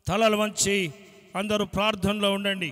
తలలు వంచి అందరూ ప్రార్థనలో ఉండండి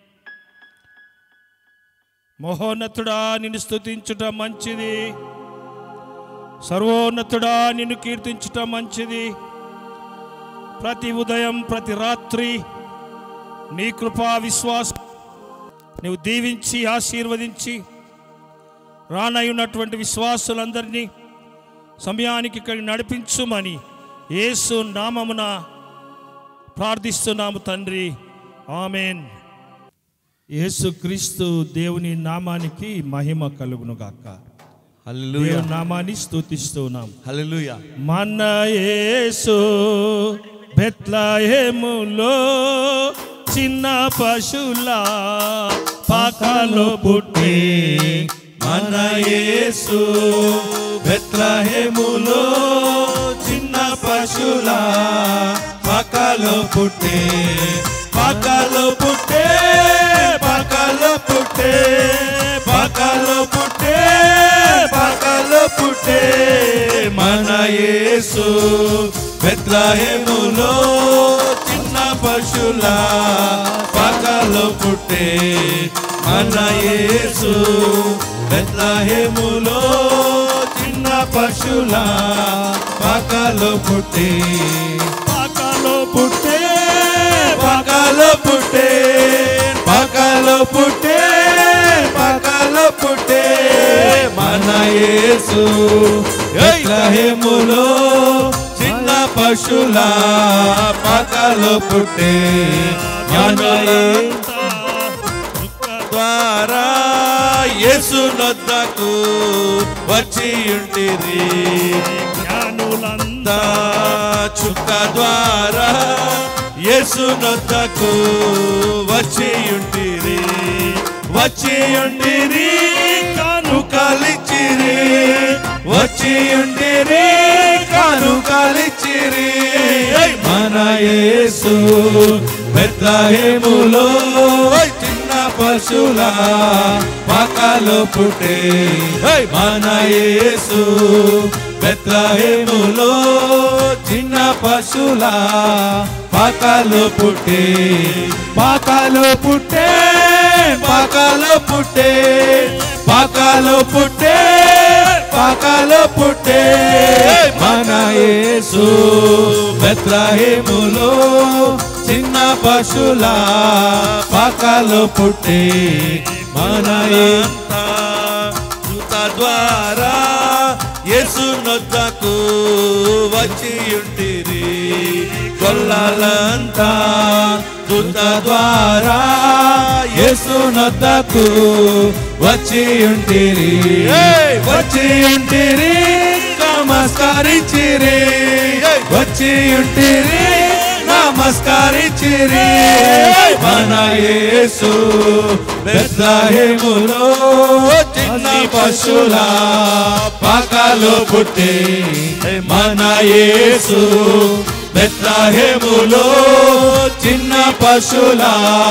మహోన్నతుడా నిన్ను స్తుతించుట మంచిది సర్వోన్నతుడా నిన్ను కీర్తించుట మంచిది ప్రతి ఉదయం ప్రతి రాత్రి నీ కృపా విశ్వాసం నీవు దీవించి ఆశీర్వదించి రానయ్యున్నటువంటి విశ్వాసులందరినీ సమయానికి ఇక్కడికి నడిపించుమని యేసు నామమున ప్రార్థిస్తున్నాము తండ్రి ఆమెన్ యేసుక్రీస్తు దేవుని నామానికి మహిమ కలుగును గాక హల్లెలూయా దేవుని నామాన్ని స్తుతిస్తున్నాం హల్లెలూయా మన యేసు బెత్లహేములో చిన్న పశుల పాకలో పుట్టి మన యేసు బెత్లహేములో చిన్న పశుల పకలో పుట్టే పకలో పుట్టే పకలో పుట్టే పకలో పుట్టే పకలో పుట్టే మన యేసు బెత్లహేములో చిన్న పశుల పకలో పుట్టే మన యేసు బెత్లహేములో చిన్న పశుల పకలో పుట్టే పాకలో పుట్టే పకలో పుట్టే పకలో పుట్టే పకలో పుట్టే మన యేసు బెత్లహేములో చిన్న పశుల పకలో పుట్టే మన యేసు ద్వారా యేసు నొద్దకు వచ్చి ఉంటిరి జ్ఞానులంతా చుక్క ద్వారా యేసు నొద్దకు వచ్చి ఉంటిరి వచ్చి ఉంటిరి కాను కాలిచ్చిరి వచ్చి ఉంటిరి కాను కాలిచ్చిరి మన యేసు బెత్లహేములో చిన్న పశుల పకలో పుట్టే మన యేసు బెత్లహేములో చిన్న పశుల పకలో పుట్టే పకలో పుట్టే పకలో పుట్టే పకలో పుట్టే పకలో పుట్టే మన యేసు బెత్లహేములో చిన్న పశుల పకలో పుట్టే మన ఎంత దూత ద్వారా యేసు నొద్దకు వచ్చి ఉంటిరి కొల్లాలంతా దూత ద్వారా యేసు నొద్దకు వచ్చి ఉంటిరి వచ్చి ఉంటిరి నమస్కరించిరి వచ్చి ఉంటిరి నమస్కరించిరి మన యేసు బెత్లహేములో చిన్న పశుల పకలో పుట్టే మన యేసు బెత్లహేములో చిన్న పశుల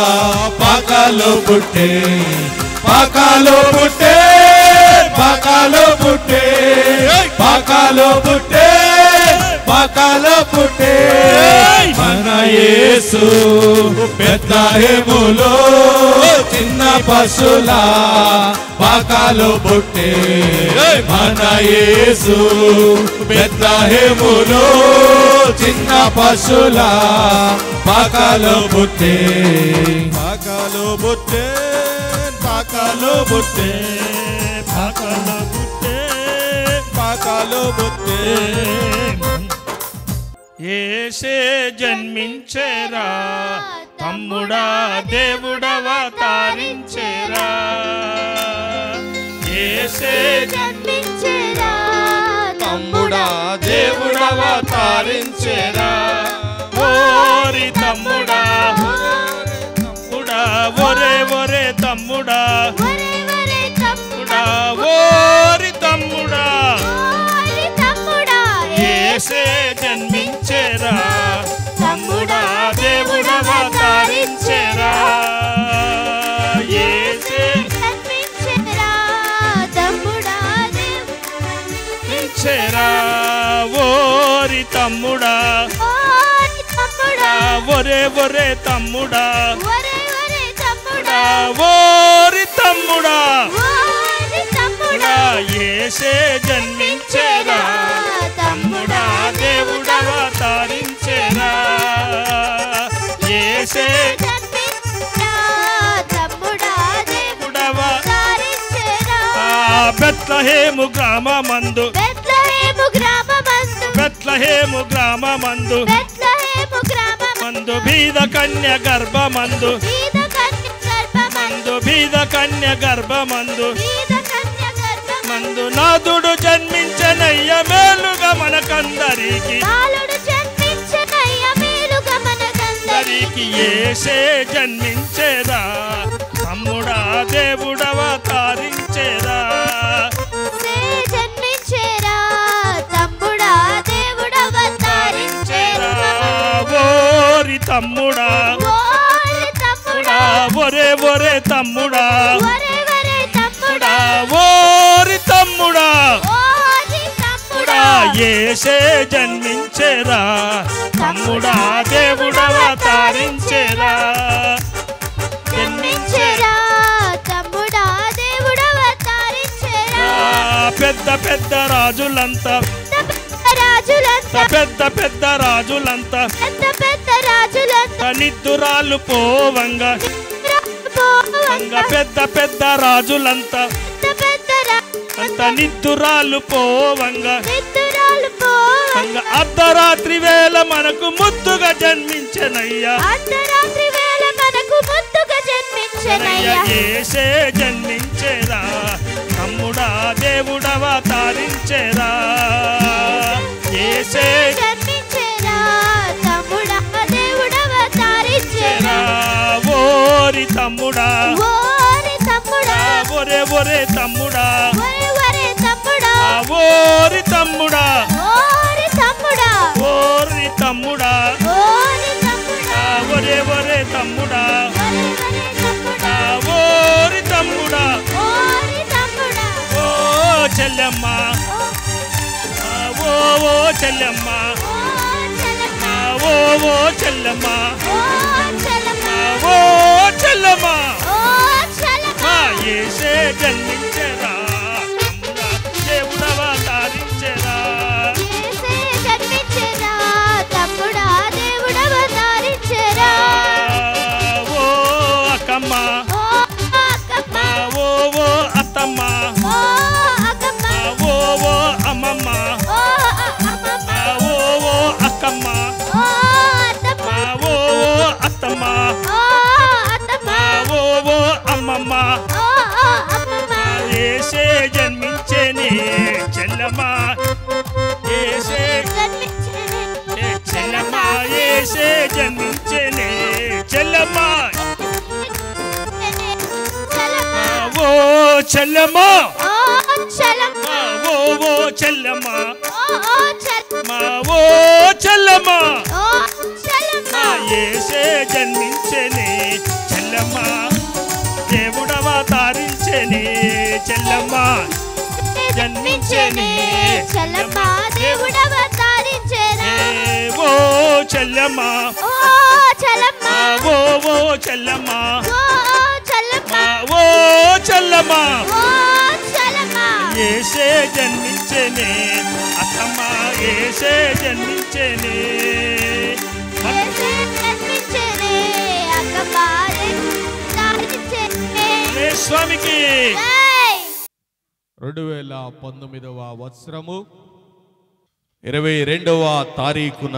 పకలో పుట్టే పకలో పుట్టే పకలో పుట్టే పకలో పుట్టే పకలో పుట్టే మన యేసు బెత్లహేములో చిన్న పశుల పకలో పుట్టే మన యేసు బెత్లహేములో చిన్న పశుల పకలో పుట్టే పకలో పుట్టే పకలో పుట్టే పాకలో పుట్టే పకలో పుట్టే ఏసే జన్మించేరా తమ్ముడా దేవుడవ తారించేరా ఏసే జన్మించెరా తమ్ముడా దేవుడవ తారించేరా ఓరి తమ్ముడా తమ్ముడా ఒరే ఒరే తమ్ముడా ఒరే ఒరే తమ్ముడా తమ్ముడా ఓరి తమ్ముడా ఓరి తమ్ముడా ఏసే జన్మించేరా తమ్ముడా దేవుడవ తారించేరా ఏసే జన్మించెరా తమ్ముడా ఇచ్చేరా ఓరి తమ్ముడా ఓరి తమ్ముడా తమ్ముడా ఒరే ఒరే తమ్ముడా ఒరే ఒరే తమ్ముడా ఓరి తమ్ముడా ఓరి తమ్ముడా ఏసే జన్మించేరా తమ్ముడా దేవుడవ తారించేరా ఏసే జన్మించరా తమ్ముడా దేవుడవ దేవుడారించెరా ఆ బెత్లహేము గ్రామమందు బెత్లెహేము గ్రామమందు బెత్లహేము గ్రామమందు బెత్లెహేము గ్రామమందు మందు బీద కన్య గర్భమందు బీద కన్య గర్భమందు మందు బీద కన్య గర్భమందు బీద కన్య గర్భమందు మందు నాదుడు జన్మించనయ్య మేలుగా మనకందరికి బాలుడు జన్మించనయ్య మేలుగా మనకందరికి అందరికి ఏసే జన్మించేదా తమ్ముడా దేవుడవ తారించేదా సే జన్మించేరా తమ్ముడా దేవుడవతారించేరా ఓరి తమ్ముడా ఓరి తమ్ముడా ఒరే ఒరే తమ్ముడా ఒరే ఒరే తమ్ముడా ఓరి తమ్ముడా ఓరి తమ్ముడా ఏసే జన్మించేరా తమ్ముడా దేవుడవ తారించేరా జన్మించేరా తమ్ముడా దేవుడవతారించేరా ఆ పెద్ద పెద్ద రాజులంతా పెద్ద రాజులంతా పెద్ద పెద్ద రాజులంతా పెద్ద పెద్ద రాజులంతా నిద్దురాలు పోవంగా పోవంగ వంగ పెద్ద పెద్ద రాజులంతా పెద్ద పెద్ద అంత రాజులంతా నిద్దురాలు పోవంగా నిద్దురాలు వంగ పోవంగ అర్ధరాత్రి వేళ మనకు ముద్దుగా జన్మించనయ్యా అర్ధరాత్రి వేళ మనకు ముద్దుగా జన్మించనయ్యా ఏసే జన్మించేరా తమ్ముడా దేవుడవ తారించేరా ఏసే జన్మించేరా తమ్ముడా దేవుడవతారించేరా ఓరి తమ్ముడా ఓరి తమ్ముడా ఒరే ఒరే తమ్ముడా ఒరే ఒరే తమ్ముడా ఆ ఓరి తమ్ముడా ఓరి తమ్ముడా ఓరి తమ్ముడా ఓరి తమ్ముడా ఆ ఒరే ఒరే తమ్ముడా ఒరే ఒరే తమ్ముడా ఆ ఓరి తమ్ముడా ఓరి తమ్ముడా ఓ చెల్లెమ్మ ఆ ఓ ఓ చెల్లెమ్మ ఓ చెలమ్మ ఆ ఓ ఓ చెల్లెమ్మ ఓ చెలమ్మ ఆ ఓ చెల్లెమ్మ ఓ చెలమ్మ మా ఏసే జన్మించెరా తమ్ముడా దేవుడవ తారించెరా యేసే జన్మించెరా తమ్ముడా దేవుడవతారించెరా ఓ అక్కమ్మ ఓ అక్కమ్మ ఆ ఓ ఓ అత్తమ్మ ఓ అక్కమ్మ ఆ ఓ ఓ అమ్మమ్మ ఓ అమ్మమ్మ ఆ ఓ ఓ అక్కమ్మ ఓ అత్తమ్మ ఆ ఓ ఓ అత్తమ్మ ఓ అత్తమ్మ ఆ ఓ ఓ అమ్మమ్మ ఓ అమ్మమ్మ ఏసే జన్మించేనే చెల్లమ్మ ఏసే జన్మించెనే ఏ చెల్లమ్మ ఏసే జన్మించేనే చెల్లమ్మ చెలమ్మ ఆ ఓ చెల్లమ్మ ఓ చెలమ్మ ఆ ఓ ఓ చెల్లమ్మ ఓ ఓ చెలమ్మ మా ఓ చెల్లమ్మ ఓ చెలమ్మ మా ఏసే జన్మించేనే చెల్లమ్మ దేవుడవ తారించేనే చెల్లమ్మ జన్మించెనే చెలమ్మ దేవుడవతారించెరా ఏ ఓ చెల్లమ్మ ఓ చెలమ్మ ఆ ఓ ఓ చెల్లమ్మ ఓ చెలమ్మ మా ఓ చెల్లమ్మ ఓ చెలమ్మ ఏసే జన్మించేనే అత్తమ్మ ఏసే జన్మించేనే యేసే జన్మించెనే అక్కమ్మ దేవుడవతారించెనే ఏ స్వామికి జై రెండు వేల పంతొమ్మిదవ వత్సరము ఇరవై రెండవ తారీఖున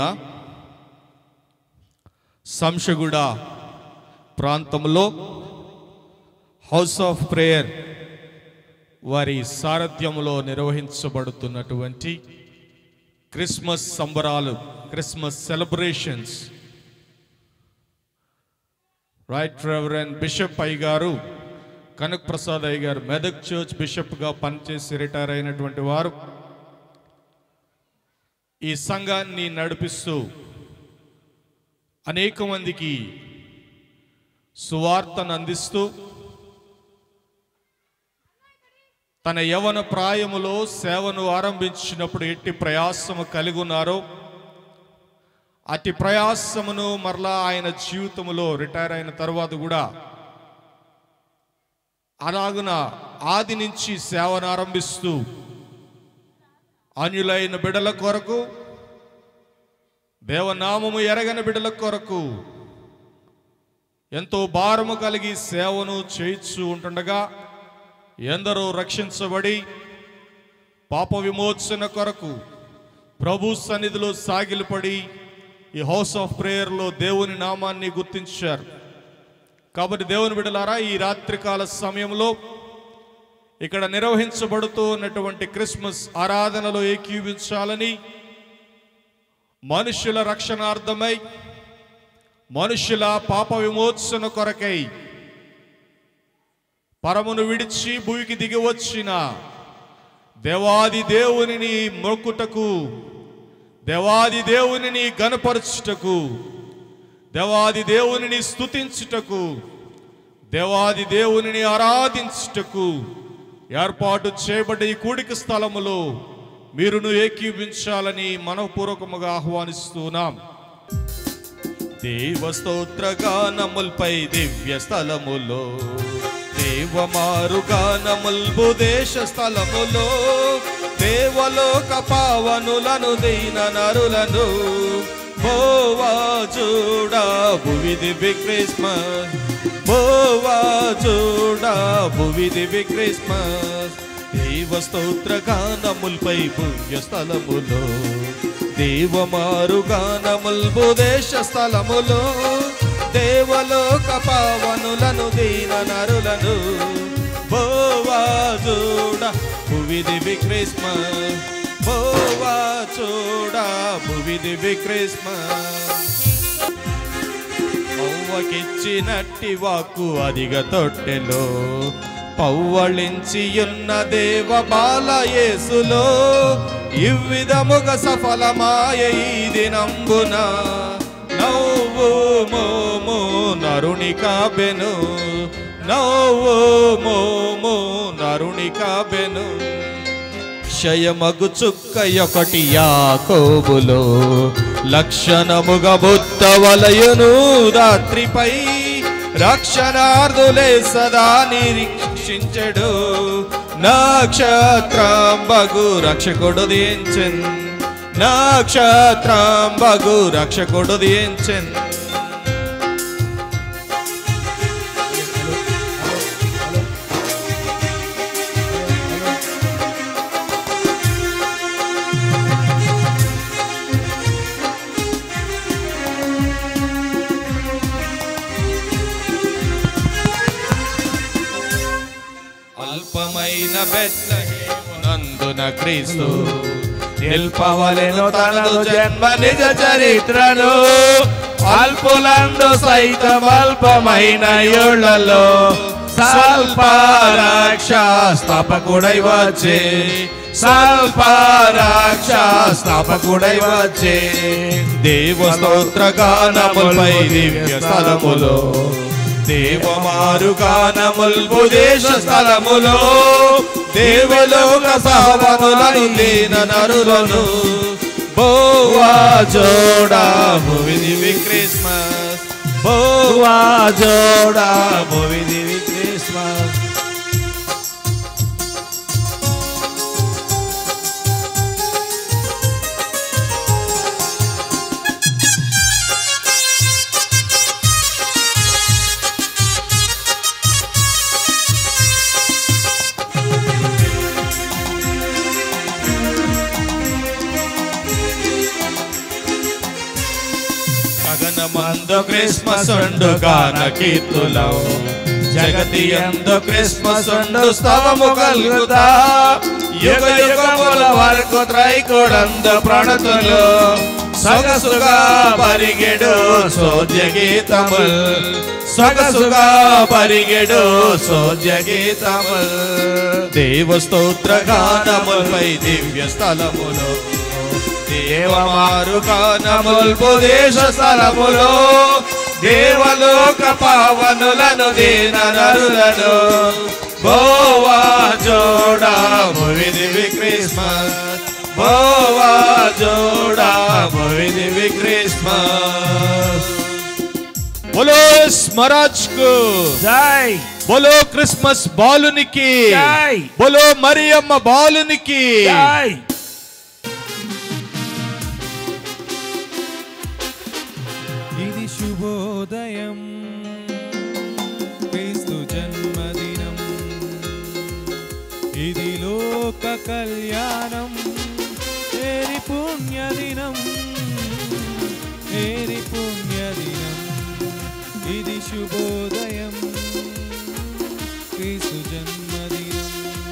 శంషగూడ ప్రాంతంలో హౌస్ ఆఫ్ ప్రేయర్ వారి సారథ్యంలో నిర్వహించబడుతున్నటువంటి క్రిస్మస్ సంబరాలు Christmas celebrations right reverend bishop అయ్య గారు కనక్ ప్రసాద్ అయ్య గారు మెదక్ చర్చ్ బిషప్గా పనిచేసి రిటైర్ అయినటువంటి వారు ఈ సంఘాన్ని నడిపిస్తూ అనేక మందికి సువార్తను అందిస్తూ తన యవన ప్రాయములో సేవను ఆరంభించినప్పుడు ఎట్టి ప్రయాసము కలిగి ఉన్నారో అతి ప్రయాసమును మరలా ఆయన జీవితంలో రిటైర్ అయిన తర్వాత కూడా అలాగున ఆది నుంచి సేవను ఆరంభిస్తూ అన్యులైన బిడల కొరకు దేవనామము ఎరగని బిడల కొరకు ఎంతో భారము కలిగి సేవను చేయిస్తూ ఉంటుండగా ఎందరో రక్షించబడి పాప విమోచన కొరకు ప్రభు సన్నిధిలో సాగిలపడి ఈ హౌస్ ఆఫ్ ప్రేయర్లో దేవుని నామాన్ని గుర్తించారు కాబట్టి దేవుని బిడలారా ఈ రాత్రికాల సమయంలో ఇక్కడ నిర్వహించబడుతూ ఉన్నటువంటి క్రిస్మస్ ఆరాధనలో ఏకీవించాలని మనుషుల రక్షణార్థమై మనుషుల పాప విమోచన కొరకై పరమును విడిచి భూమికి దిగి వచ్చిన దేవాది దేవునిని మొక్కుటకు దేవాది దేవునిని గనపరచుటకు దేవాది దేవునిని స్తుతించుటకు దేవాది దేవునిని ఆరాధించుటకు ఏర్పాటు చేయబడ్డ ఈ కూడిక స్థలములో మీరును ఏకీవించాలని మనపూర్వకముగా ఆహ్వానిస్తున్నాం దేవస్తోత్ర గానముల్పై దివ్య స్థలములో దేవమారు గానముల్బు దేశ స్థలములో దేవలోక పావనులను దీన నరులను బోవా చూడా భువి దివ్య క్రిస్మస్ బోవా చూడా భువి దివ్య క్రిస్మస్ దేవస్తోత్ర గానముల్పై పుణ్య స్థలములో దేవమారు గానముల్బు దేశ స్థలములో దేవలోక పావనులను దీన నరులను బోవా చూడ భువి దివి క్రిస్మస్ బోవా చూడ భువి దివి క్రిస్మస్ పౌవకిచ్చినట్టి వాక్కు అదిగ తొట్టెలో పౌవళించియున్న దేవ బాలయేసులో ఇవ్విధముగ సఫలమాయ ఈ దినంబున నవ్వు మోము నరుని కాబెను నవ్వు మోము నరుని కాబెను క్షయమగు చుక్క ఒకటి యాకోబులో లక్షణముగా బుద్ధ వలయును రాత్రిపై రక్షణార్థులే సదా నిరీక్షించడు నక్షత్రంబగు రక్షకుడు దించెన్ నక్షత్రంబగు రక్షకుడు దించెన్ అల్పమైన బెత్లహేమునందున క్రీస్తు నిల్పవలెను తనదు జన్మ నిజ చరిత్రను అల్పులందు సైతం అల్పమైన యోళ్లలో స్వల్పరాక్ష స్థాపకుడై వచ్చే స్వల్పరాక్ష స్థాపకుడై వచ్చే దేవ స్తోత్ర గానములపై దివ్య స్థలములో దేవమారు గానముల్పు దేశ స్థలములో దేవలోక సావనులను లేన నరులను బోవా జోడా భువి దివి క్రిస్మస్ బోవా జోడా భువి దివి క్రిస్మస్ గగనమందు క్రిస్మస్ ఉండు గాన కీర్తులం జగతి ఎందు క్రిస్మస్ ఉండు స్తవము కలుగుతా యుగ యుగముల వరకు త్రైకుడందు ప్రణతులు సొగసుగా పరిగెడు సోద్య గీతముల్ సొగసుగా పరిగెడు సోద్య గీతముల్ దేవ స్తోత్ర గానములపై దివ్య స్థలములో దేవమారు గానముల్పు దేశ స్థలములో దేవలోక పావనులను దీన నరులను బోవా జోడా భువి దివి క్రిస్మస్ బోవా జోడా మొయిది క్రిస్మస్ బోలో స్మరాజ్ కు జై బోలో క్రిస్మస్ బాలునికి జై. బోలో మరియమ్మ బాలునికి జై ఇది శుభోదయం క్రీస్తు జన్మదినం ఇది లోక కళ్యాణం ఏరి పుణ్యదినం ఏరి పుణ్యదినం ఇది శుభోదయం క్రీస్తు జన్మదినం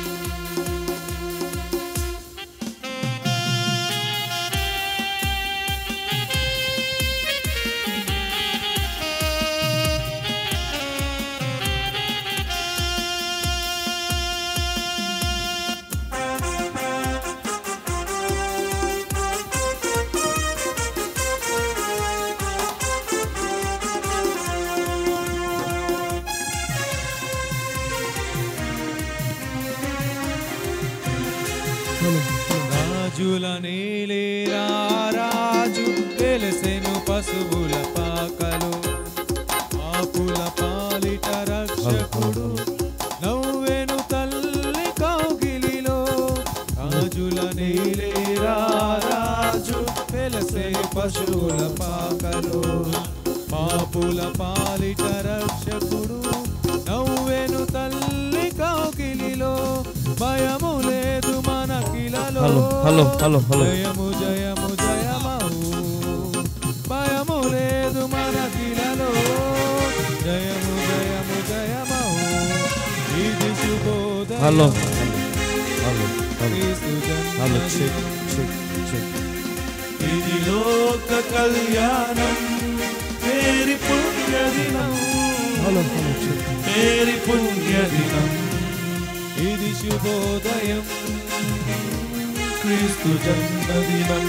రాజుల నేలేరా రాజు తెలిసెను పశువుల పాకలు ఆపుల పాలిట రక్షకుడు నవ్వెను తల్లి కౌగిలిలో రాజుల నేలేరా రాజు తెలిసే పశువుల పాకలు పాపుల పాలిట రక్షకుడు నవ్వెను తల్లి కౌగిలిలో భయము లేదు మనకిలలో హలో, హలో, హలో, హలో. జయము జయము జయమవు భయము లేదు మనకిలలో జయము జయము జయమవు ఇది శుభోదయం హలో హలో హలో క్రీస్తు హలో చెక్ జన్మదినం. చెక్ చెక్ ఇది లోక కళ్యాణం మేరి పుణ్యదినం హలో హలో చెక్ మేరి పుణ్యదినం ఇది శుభోదయం క్రీస్తు జన్మదినం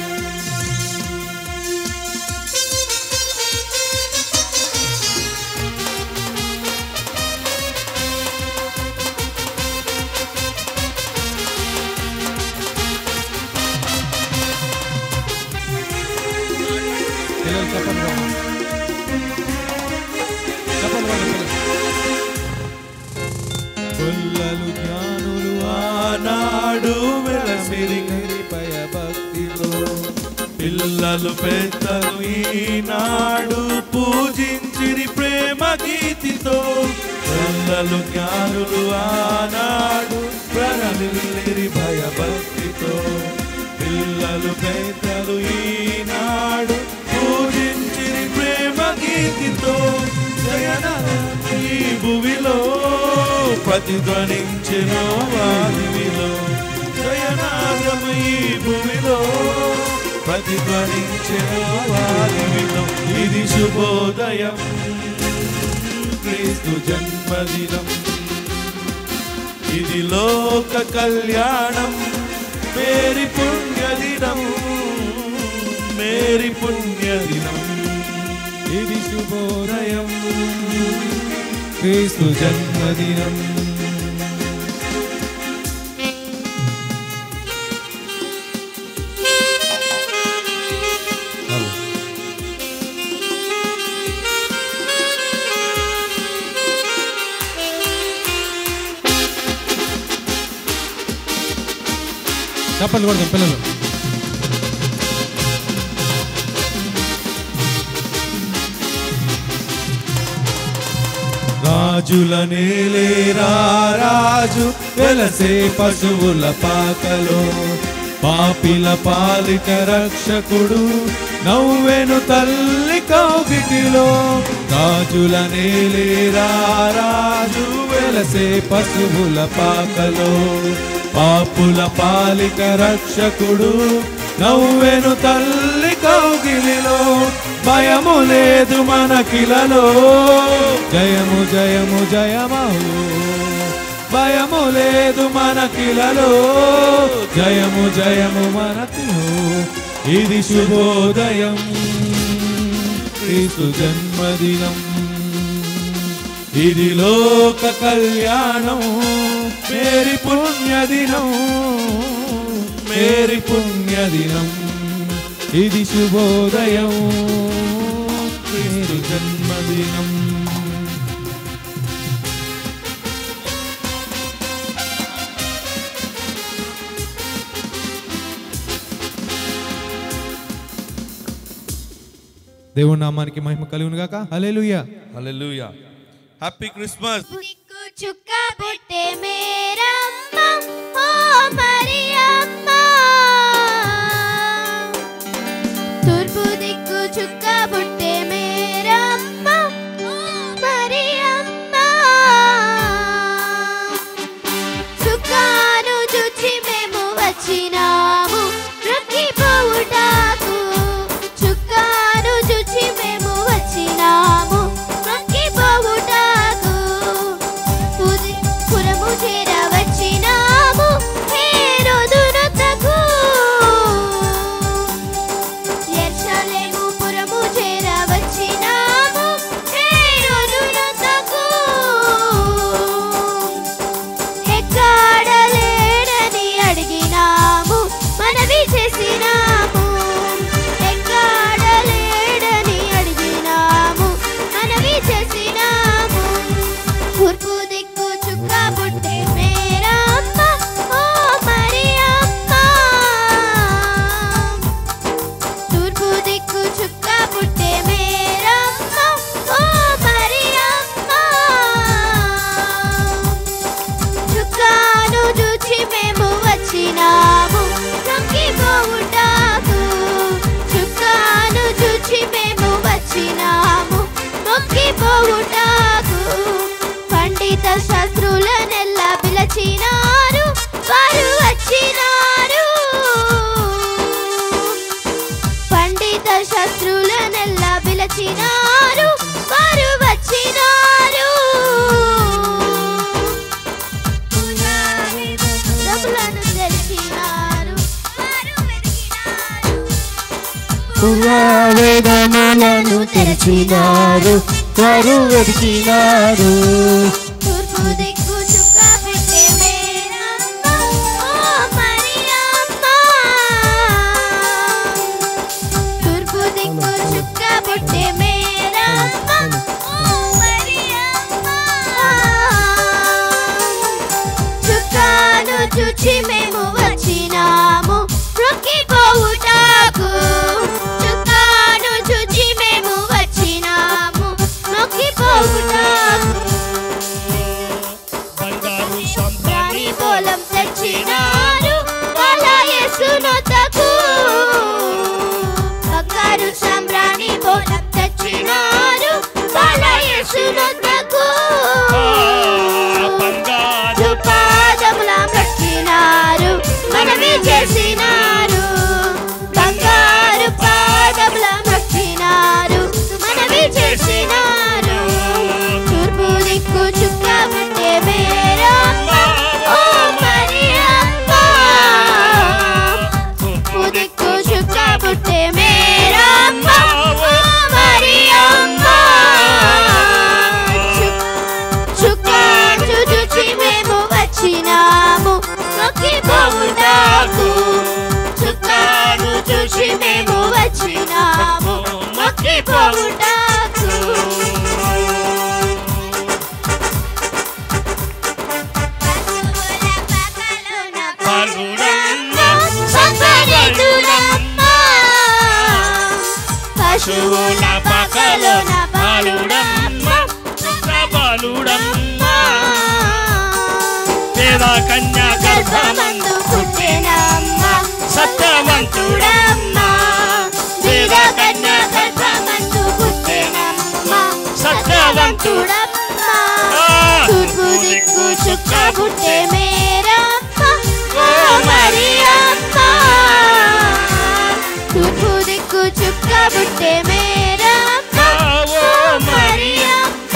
పిల్లలు చెప్పండి బాబు. చెప్పండి బాబు, పిల్లలు. పుల్లలు జ్ఞానులు ఆనాడు వెలసిరి భయ భక్తిలో పిల్లలు పెద్దలు ఈనాడు పూజించిరి ప్రేమ గీతితో పిల్లలు జ్ఞానులు ఆనాడు ప్రణమిల్లిరి భయ భక్తితో పిల్లలు పెద్దలు ఈనాడు పూజించిరి ప్రేమ గీతితో జయనరం ఈ భువిలో ప్రతిధ్వనించిన వారిలో జయనాదం ఈ భూమిలో ప్రతిధ్వనించిన వారిలో ఇది శుభోదయం క్రీస్తు జన్మదినం ఇది లోక కళ్యాణం మేరి పుణ్యదినం మేరి పుణ్యదినం ఇది శుభోదయం క్రీస్తు జన్మదినం హలో చప్పట్లు కొడతాం పిల్లలు రాజుల నేలేరా రాజు వెలసే పశువుల పాకలో పాపిల పాలిక రక్షకుడు నవ్వెను తల్లి కౌగిటిలో రాజుల నేలేరా రాజు వెలసే పశువుల పాకలో పాపుల పాలిక రక్షకుడు నవ్వెను తల్లి కౌగిలిలో భయము లేదు మనకిలలో జయము జయము జయమహు భయము లేదు మనకిలలో జయము జయము మనకి ఇది శుభోదయం క్రీస్తు జన్మదినం ఇది లోక కళ్యాణం మేరి పుణ్యదినం మేరీ పుణ్యదినం ఇది శుభోదయం క్రీస్తు జన్మదినం దేవుని నామానికి మహిమ కలుగును గాక హల్లెలూయా హల్లెలూయా హ్యాపీ క్రిస్మస్ దిక్కు చుక్క పుట్టే మేరమ్మ ఓ మరియమ్మ తూర్పు దిక్కు చుక్క పుట్టే మేరమ్మ ఓ మరియమ్మ చుక్కాను చూచి మేము వచ్చినాము రొక్కిపోవుటాకు చుక్కాను చూచి మేము వచ్చినాము రొక్కిపోవుటాకు పుది- పురము చేర వచ్చినాము హేరోదునొద్దకు. యెరూషలేము పురము చేర వచ్చినాము హేరోదునొద్దకు. ఎక్కడలేడని అడిగినాము మనవి చేసినాము ఎక్కడలేడని అడిగినాము మనవి చేసినాము తూర్పు దిక్కు చుక్క పుట్టే మేరమ్మ ఓ మరియమ్మ తూర్పు దిక్కు చుక్క పుట్టే మేరమ్మ ఓ మరియమ్మ చుక్కాను చూచి మేము వచ్చినాము మొక్కిపోవుటాకు చుక్కాను చూచి మేము వచ్చినాము మొక్కిపోవుటాకు పండిత శత్రులనెల్ల పిలచినారు వారు వచ్చినారు పండిత శత్రులనెల్ల పిలచినారు వారు వచ్చినారు డబ్బులను తెరిచినారు వారు వెతికినారు వేదములను తెరిచినారు వారు వెతికినారు తూర్పు దిక్కు చుక్క పెట్టే మేరమ్మ ఓ మరియమ్మ తూర్పు దిక్కు చుక్క పెట్టే మేరమ్మ ఓ మరియమ్మ చుక్కాను చూచి మేము వచ్చినాము మొక్కిపోవుటాకు చుక్కాను చూచి మేము వచ్చినాము మొక్కిపోవుటాకు బంగారు దాని సంతాని పొలం తెచ్చినారు వాళ్ళ యేసునొద్దకు బంగారు సంబ్రాణి పొలం తెచ్చినారు వాళ్ళ యేసునొద్దకు బంగారు పాదముల మొక్కినారు మనవి చేసినారు బంగారు పాదముల మొక్కినారు మనవి చేసినారు తూర్పు దిక్కు చుక్క పుట్టే మేరమ్మ ఓ మరియమ్మ తూర్పు దిక్కు చుక్క పుట్టే మేరమ్మ ఓ మరియమ్మ చుక్క చుక్కాను చూచి మేము వచ్చినాము మొక్కిపోవుటాకు చుక్కాను చూసి మేము వచ్చినాము మొక్కిపోవుటాకు పాలుడమ్మ సంగరీతుడమ్మ. పశువుల పకలోన పాలుడమ్మ బాలుడమ్మ పేద కన్యా గర్భమందు పుట్టినమ్మ సత్యవంతుడమ్మ వీర కన్య గర్భమందు పుట్టినమ్మ సత్యవంతుడమ్మ తూర్పు దిక్కు చుక్క పుట్టే మేరమ్మ ఓ మరియమ్మ తూర్పు దిక్కు చుక్క పుట్టే మేరమ్మ ఓ మరియమ్మ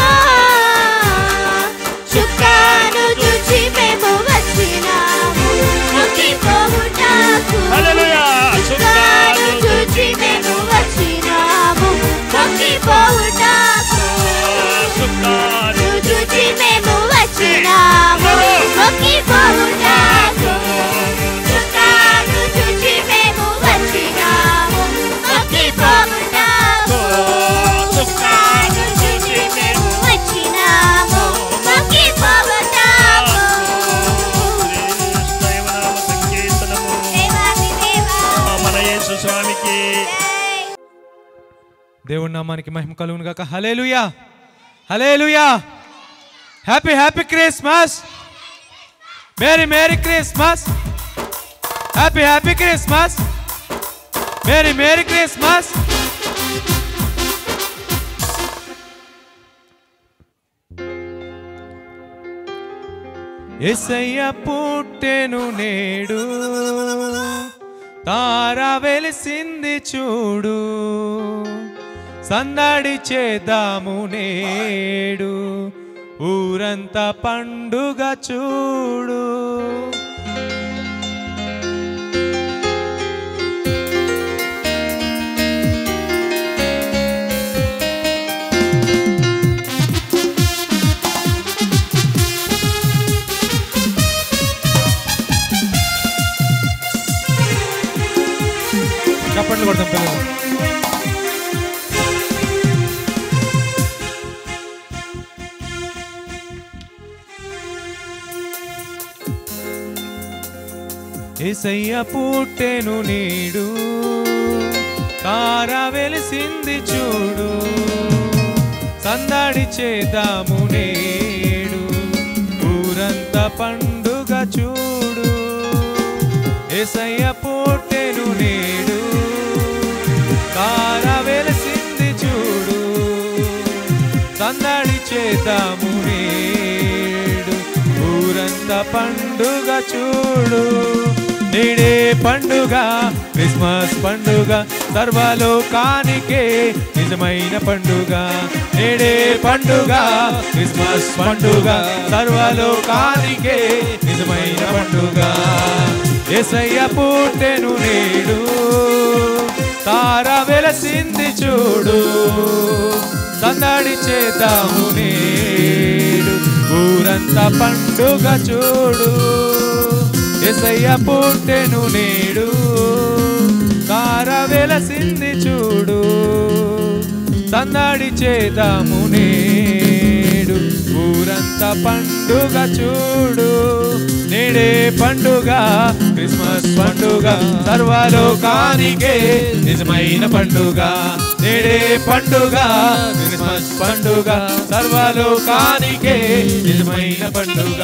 చుక్కాను చూచి మేము వచ్చినాము మొక్కిపోవుటాకు హల్లెలూయా చుక్కాను చూచి మేము వచ్చినాము దేవుని నామానికి మహిమ కలుగును గాక hallelujah hallelujah happy happy Christmas merry merry Christmas happy happy Christmas merry merry Christmas Yesayya పుట్టెను నేడు తార వెలిసింది చూడు సందడి చేద్దాము నేడు ఊరంతా పండుగ చూడు చప్పట్లు కొడతాం పిల్లలు ఏసయ్య పుట్టెను నీడు తార వెలిసింది చూడు సందడి చేద్దాము నేడు ఊరంతా పండుగ చూడు ఏసయ్య పుట్టెను నేడు తార వెలిసింది చూడు సందడి చేద్దాము నేడు ఊరంతా పండుగ చూడు నేడే పండుగ క్రిస్మస్ పండుగ సర్వలోకానికే నిజమైన పండుగ నేడే పండుగ క్రిస్మస్ పండుగ సర్వలోకానికే నిజమైన పండుగ ఎసయ్య పుట్టెను నేడు తార వెలసింది చూడు సందడి చేద్దాము నేడు ఊరంతా పండుగ చూడు ఎసయ్య పుట్టెను నేడు తార వెలసింది చూడు సందడి చేద్దాము నేడు ఊరంతా పండుగ చూడు నేడే పండుగ క్రిస్మస్ పండుగ సర్వలోకానికే నిజమైన పండుగ నేడే పండుగ క్రిస్మస్ పండుగ సర్వలోకానికే నిజమైన పండుగ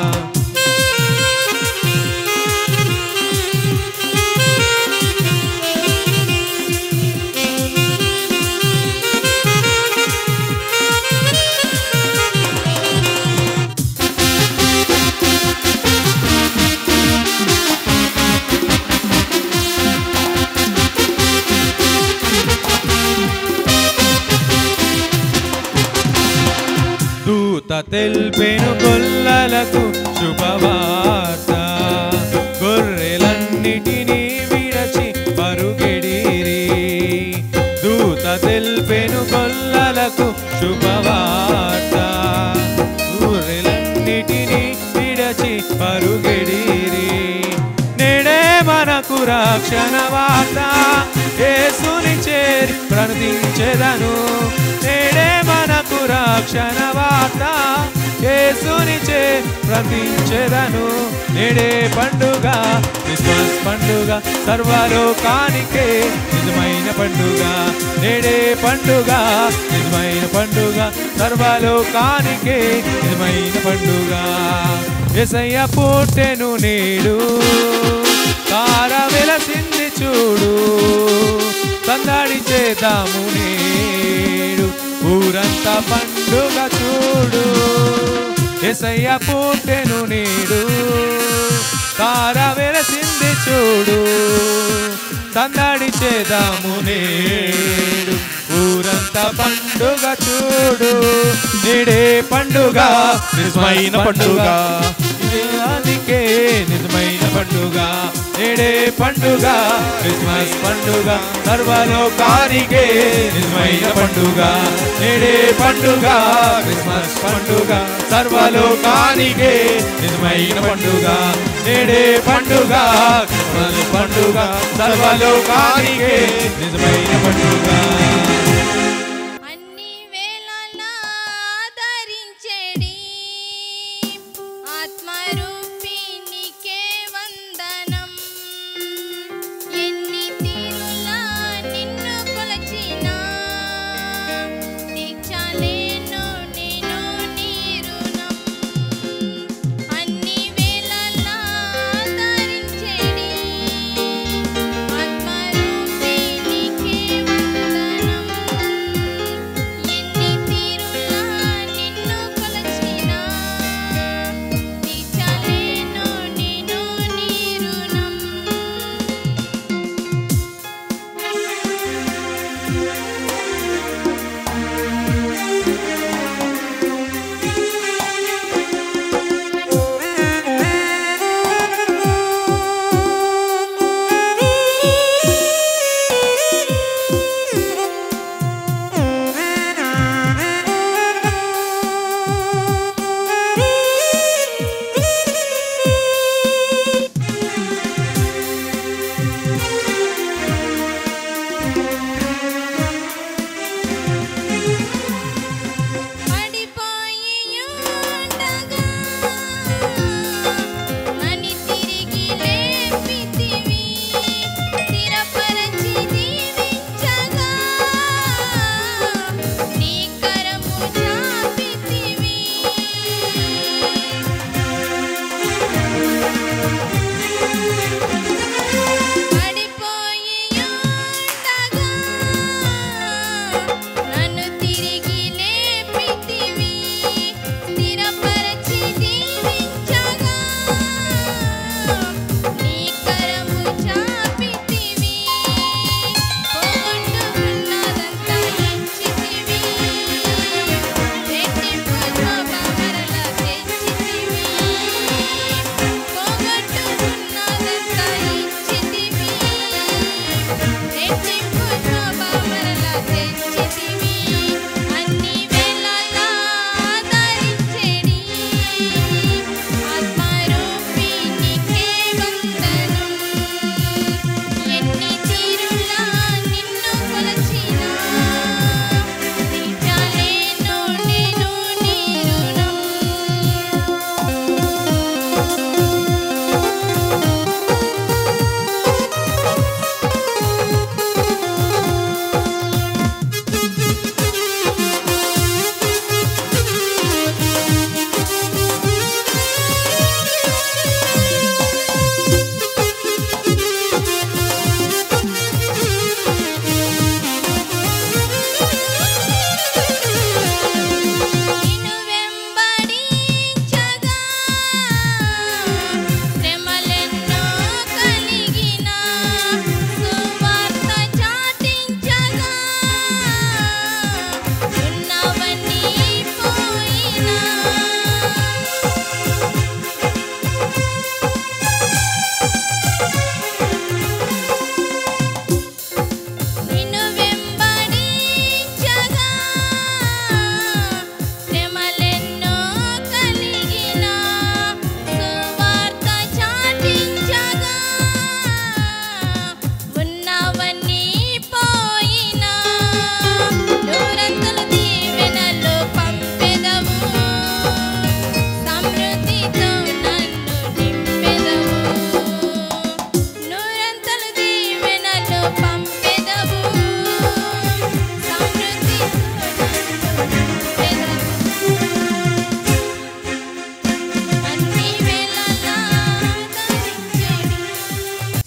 దూత తెల్పెను గొల్లలకు శుభవార్త గొర్రెలన్నిటినీ విడచి పరుగెడిరి దూత తెల్పెను గొల్లలకు శుభవార్త గొర్రెలన్నిటినీ విడచి పరుగెడిరి నేడే మనకు రక్షణ వార్త యేసుని చేరి ప్రణతించెదను నేడే మనకు రక్షణ వార్త యేసుని చేరి ప్రణతించెదను నేడే పండుగ క్రిస్మస్ పండుగ సర్వలోకానికే నిజమైన పండుగ నేడే పండుగ నిజమైన పండుగ సర్వలోకానికే నిజమైన పండుగ ఎసయ్య పుట్టెను నేడు తార వెలసింది చూడు సందడి చేద్దాము నేడు ఊరంతా పండుగ చూడు ఎసయ్య పుట్టెను నేడు తార వెలసింది చూడు సందడి చేద్దాము నేడు ఊరంతా పండుగ చూడు నేడే పండుగ నిజమైన పండుగ అందుకే నిజమైన పండుగ నేడే పండుగ క్రిస్మస్ పండుగ సర్వలోకానికే నిజమైన పండుగ నేడే పండుగ క్రిస్మస్ పండుగ సర్వలోకానికే నిజమైన పండుగ నేడే పండుగ క్రిస్మస్ పండుగ సర్వలోకానికే నిజమైన పండుగ అన్ని వేళలా ఆదరించేడి ఆత్మరూపినికే వందనం ఎన్ని తీరులా నిన్ను కొలచినా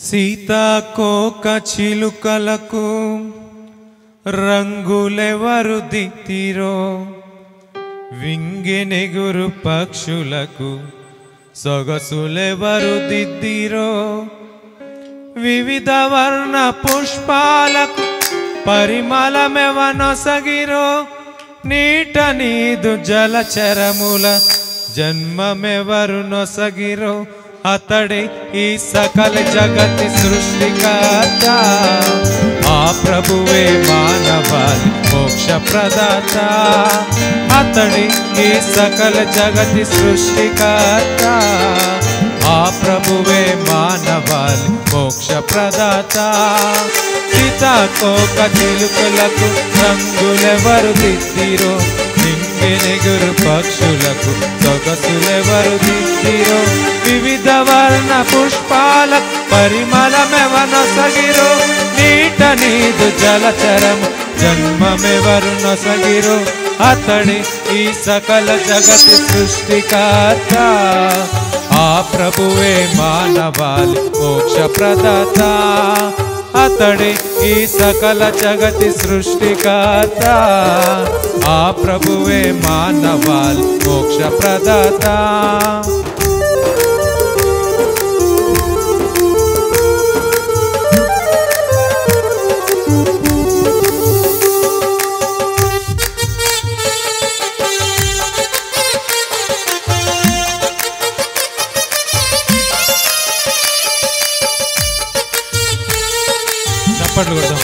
సీతాకోక చిలుకలకు రంగులెవరు దిత్తిరో వింగెనెగురు పక్షులకు సొగసులెవరు దిద్దిరో వివిధ వర్ణ పుష్పాలకు పరిమళమెవనొసగిరో నీట నీదు జలచరముల జన్మమెవరు నొసగిరో అతడే ఈ సకల జగతి సృష్టికర్త ఆ ప్రభువే మానవాళి మోక్ష ప్రదాత అతడి ఈ సకల జగతి సృష్టికర్త ఆ ప్రభువే మానవాళి మోక్ష ప్రదాత సీతాకోక చిలుకలకు రంగులెవరు దిద్దిరో నింగెనెగురు పక్షులకు సొగసులెవరు దిద్దిరో వివిధ వర్ణ పుష్పాల పరిమళమెవనొసగిరో నీట నీదు జలచరము జన్మమెవరు నొసగిరో అతడి ఈ సకల జగతి సృష్టికర్త ఆ ప్రభువే మానవాళి మోక్ష ప్రదాత అతడి ఈ సకల జగతి సృష్టికర్త ఆ ప్రభువే మానవాళి మోక్ష ప్రదాత చప్పట్లు కొడదాం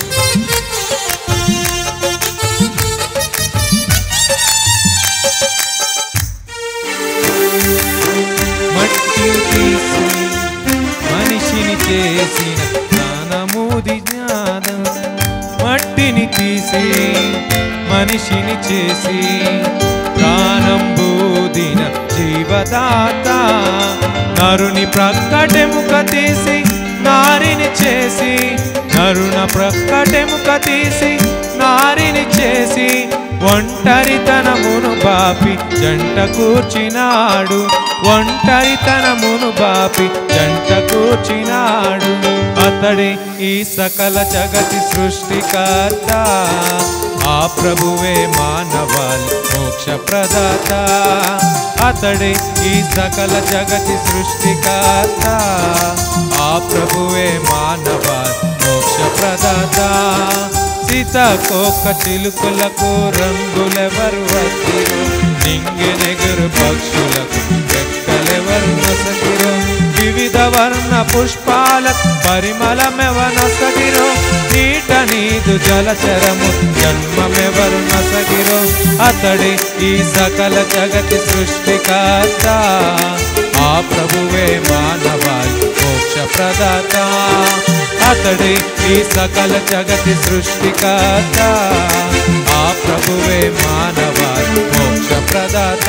మట్టి తీసి మనిషిని చేసిన జ్ఞానమూది జ్ఞానం మట్టిని తీసి మనిషిని చేసి ప్రాణం బూదిన జీవదాత నరుని ప్రక్కటెముక తీసి నారిని చేసి నరుణ ప్రక్కటెముక తీసి నారిని చేసి ఒంటరితనమును బాపి జంట కూర్చినాడు ఒంటరితనమును బాపి జంట కూర్చినాడు అతడే ఈ సకల జగతి సృష్టికర్త ఆ ప్రభువే మానవాళి మోక్ష ప్రదాత అతడే ఈ సకల జగతి సృష్టికర్త ఆ ప్రభువే మానవాళి మోక్ష ప్రదాత సీతాకోక చిలుకలకు రంగులెవరు వచ్చిరో నింగినెగురు పక్షులకు రెక్కలెవరు నొసగిరో వివిధ వర్ణ పుష్పాలకు పరిమళమెవనొసగిరో నీట నీదు జలచరము జన్మమెవరు నొసగిరో అతడి ఈ సకల జగతి సృష్టికర్త ఆ ప్రభువే మానవాళి మోక్ష ప్రదాత అతడే ఈ సకల జగతి సృష్టికర్త ఆ ప్రభువే మానవాళి మోక్ష ప్రదాత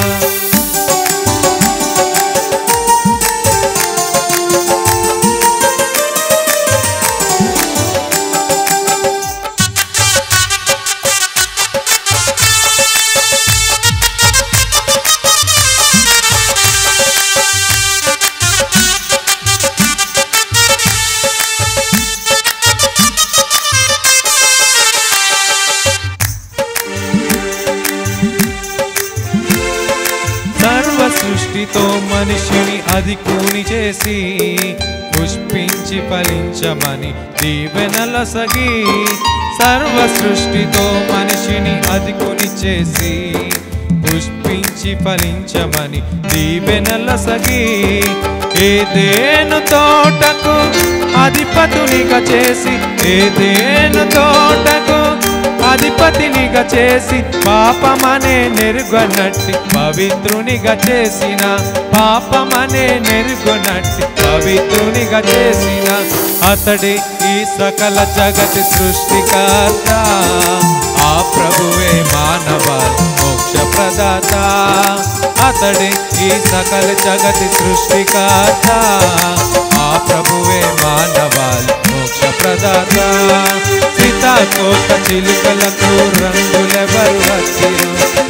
సర్వ సృష్టితో మనిషిని అధికుని చేసి పుష్పించి ఫలించమని దీవెనల సగి సర్వ సృష్టితో మనిషిని అధికుని చేసి పుష్పించి ఫలించమని దీవెనల సగి ఏదేను తోటకు అధిపతునిగా చేసి ఏదేను తోటకు అధిపతినిగా చేసి పాపమనే నెరుగనట్టి పవిత్రునిగా చేసిన పాపమనే నెరుగనట్టి పవిత్రునిగా చేసిన అతడి ఈ సకల జగతి సృష్టికర్త ఆ ప్రభువే మానవాళి మోక్ష ప్రదాత అతడి ఈ సకల జగతి సృష్టికర్త ఆ ప్రభువే మానవాళి మోక్ష ప్రదాత సీతాకోక చిలుకలకు రంగులెవరు వచ్చిరు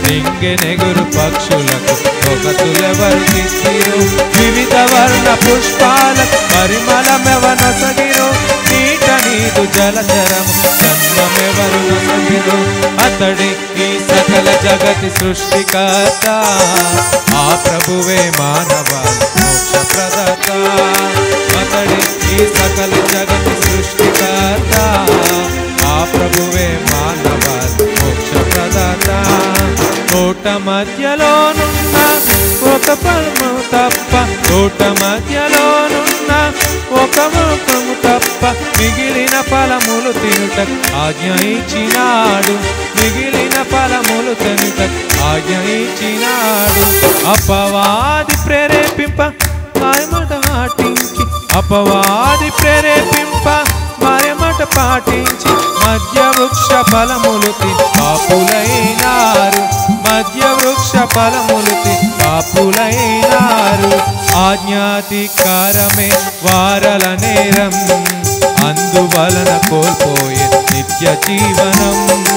నింగెనెగురు పక్షులకు సొగసులెవరు దిద్దిరు వివిధ వర్ణ పుష్పాలకు పరిమళమెవనొసగిరు నీట నీదు జలచరము జన్మమెవరు నొసగిరు అతడి ఈ సకల జగతి సృష్టికర్త ఆ ప్రభువే మానవ మోక్ష ప్రదాత అతడి ఈ సకల జగతి సృష్టికర్త ఆ ప్రభువే మానవ మోక్ష ప్రదాత తోట మధ్యలోనున్న ఒక పరము తప్ప తోట మధ్యలోనున్న ఒక ముఖము తప్ప మిగిలిన ఫలములు తినుట ఆజ్ఞ ఇచ్చినాడు మిగిలిన ఫలములు తినుట ఆజ్ఞ ఇచ్చినాడు అపవాది ప్రేరేపింప మాయమాట పాటించి అపవాది ప్రేరేపింప మాయమాట పాటించి మధ్య వృక్ష ఫలములు తిని కాపులైనారు మధ్య వృక్ష ఫలములు తిని కాపులైనారు ఆజ్ఞాధికారమే వారల నేరం అందువలన కోల్పోయే నిత్య జీవనం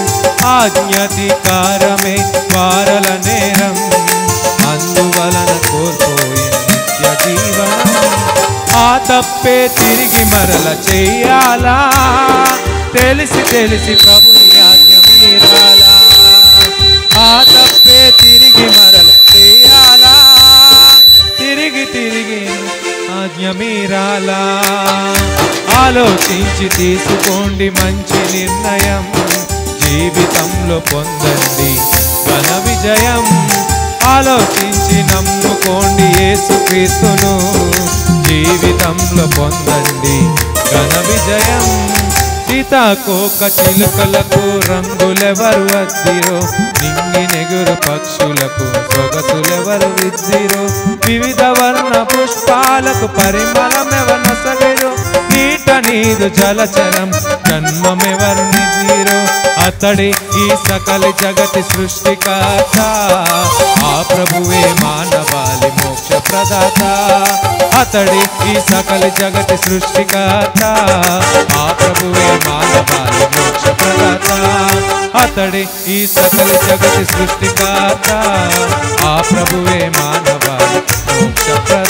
ఆజ్ఞాధికారమే వారల నేరం అందువలన కోల్పోయే నిత్య జీవనం ఆ తప్పే తిరిగి మరల చెయ్యాలా తెలిసి తెలిసి ప్రభుని ఆజ్ఞ మీరాలా ఆ తప్పే తిరిగి మరల చేయాలా తిరిగి తిరిగి ఆజ్ఞ మీరాలా ఆలోచించి తీసుకోండి మంచి నిర్ణయం జీవితంలో పొందండి ఘన విజయం ఆలోచించి నమ్ముకోండి యేసుక్రీస్తును జీవితంలో పొందండి ఘన విజయం సీతాకోక చిలుకలకు రంగులెవరు వద్దిరో నింగి నెగురు పక్షులకు సొగసులెవరు విద్దిరో వివిధ వర్ణ పుష్పాలకు పరిమళమెవనొసగిరో నీట నీదు జలచరం జన్మమెవరు నిదిరో అతడి ఈ సకల జగతి సృష్టికర్త ఆ ప్రభువే మానవాళి మోక్ష ప్రదాత అతడి ఈ సకల జగతి సృష్టికర్త ఆ ప్రభువే మానవాళి మోక్ష ప్రదాత అతడి ఈ సకల జగతి సృష్టికర్త ఆ ప్రభువే మానవాళి మోక్ష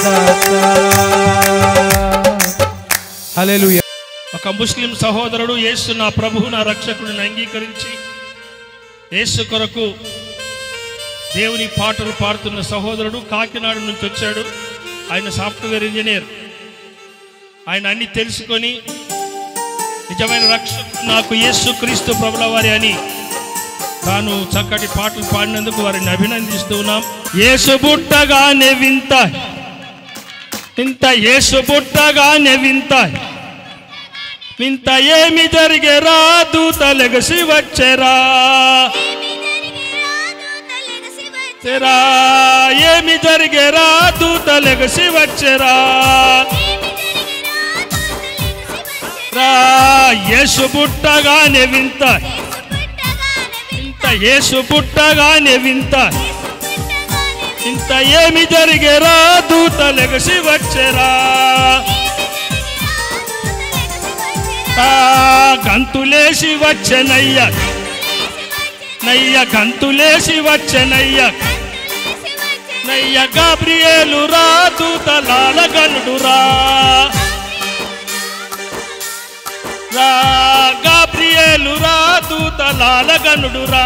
ప్రదాత హల్లెలూయా ఒక ముస్లిం సహోదరుడు యేసు నా ప్రభువు నా రక్షకుడిని అంగీకరించి యేసు కొరకు దేవుని పాటలు పాడుతున్న సహోదరుడు కాకినాడ నుంచి వచ్చాడు ఆయన సాఫ్ట్వేర్ ఇంజనీర్ ఆయన అన్ని తెలుసుకొని నిజమైన రక్షకుడు నాకు యేసు క్రీస్తు ప్రభుల వారి అని తాను చక్కటి పాటలు పాడినందుకు వారిని అభినందిస్తూ ఉన్నాం యేసు బుట్టగానే వింత ఇంత యేసు బుట్టగానే వింత వింత ఏమి జరిగేరా దూత లెగసి వచ్చేరా తెరా ఏమి జరిగేరా దూత లెగసి వచ్చేరా రా యేసు పుట్టగానే వింత ఇంత యేసు పుట్టగానే వింత ఇంత ఏమి జరిగేరా దూత లెగసి వచ్చేరా ఆ గంతులేసి వచ్చనయ్య నయ్య గంతులేసి వచ్చనయ్య నయ్య గాబ్రియేలు రా దూతలాల గనుడు రా రా గాబ్రియేలు రా దూతలాల గనుడు రా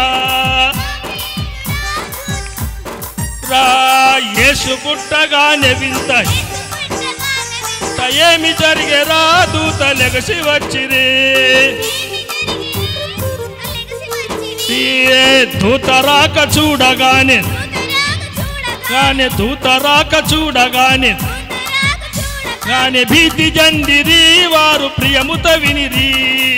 రా యేసు పుట్టగానే వింత ఇంత ఏమి జరిగేరా దూత లెగసి వచ్చిరి ఈ దూత రాక చూడగానే గానే దూత రాక చూడగానే గానే భీతి జండిరి వారు ప్రియముత వినిరి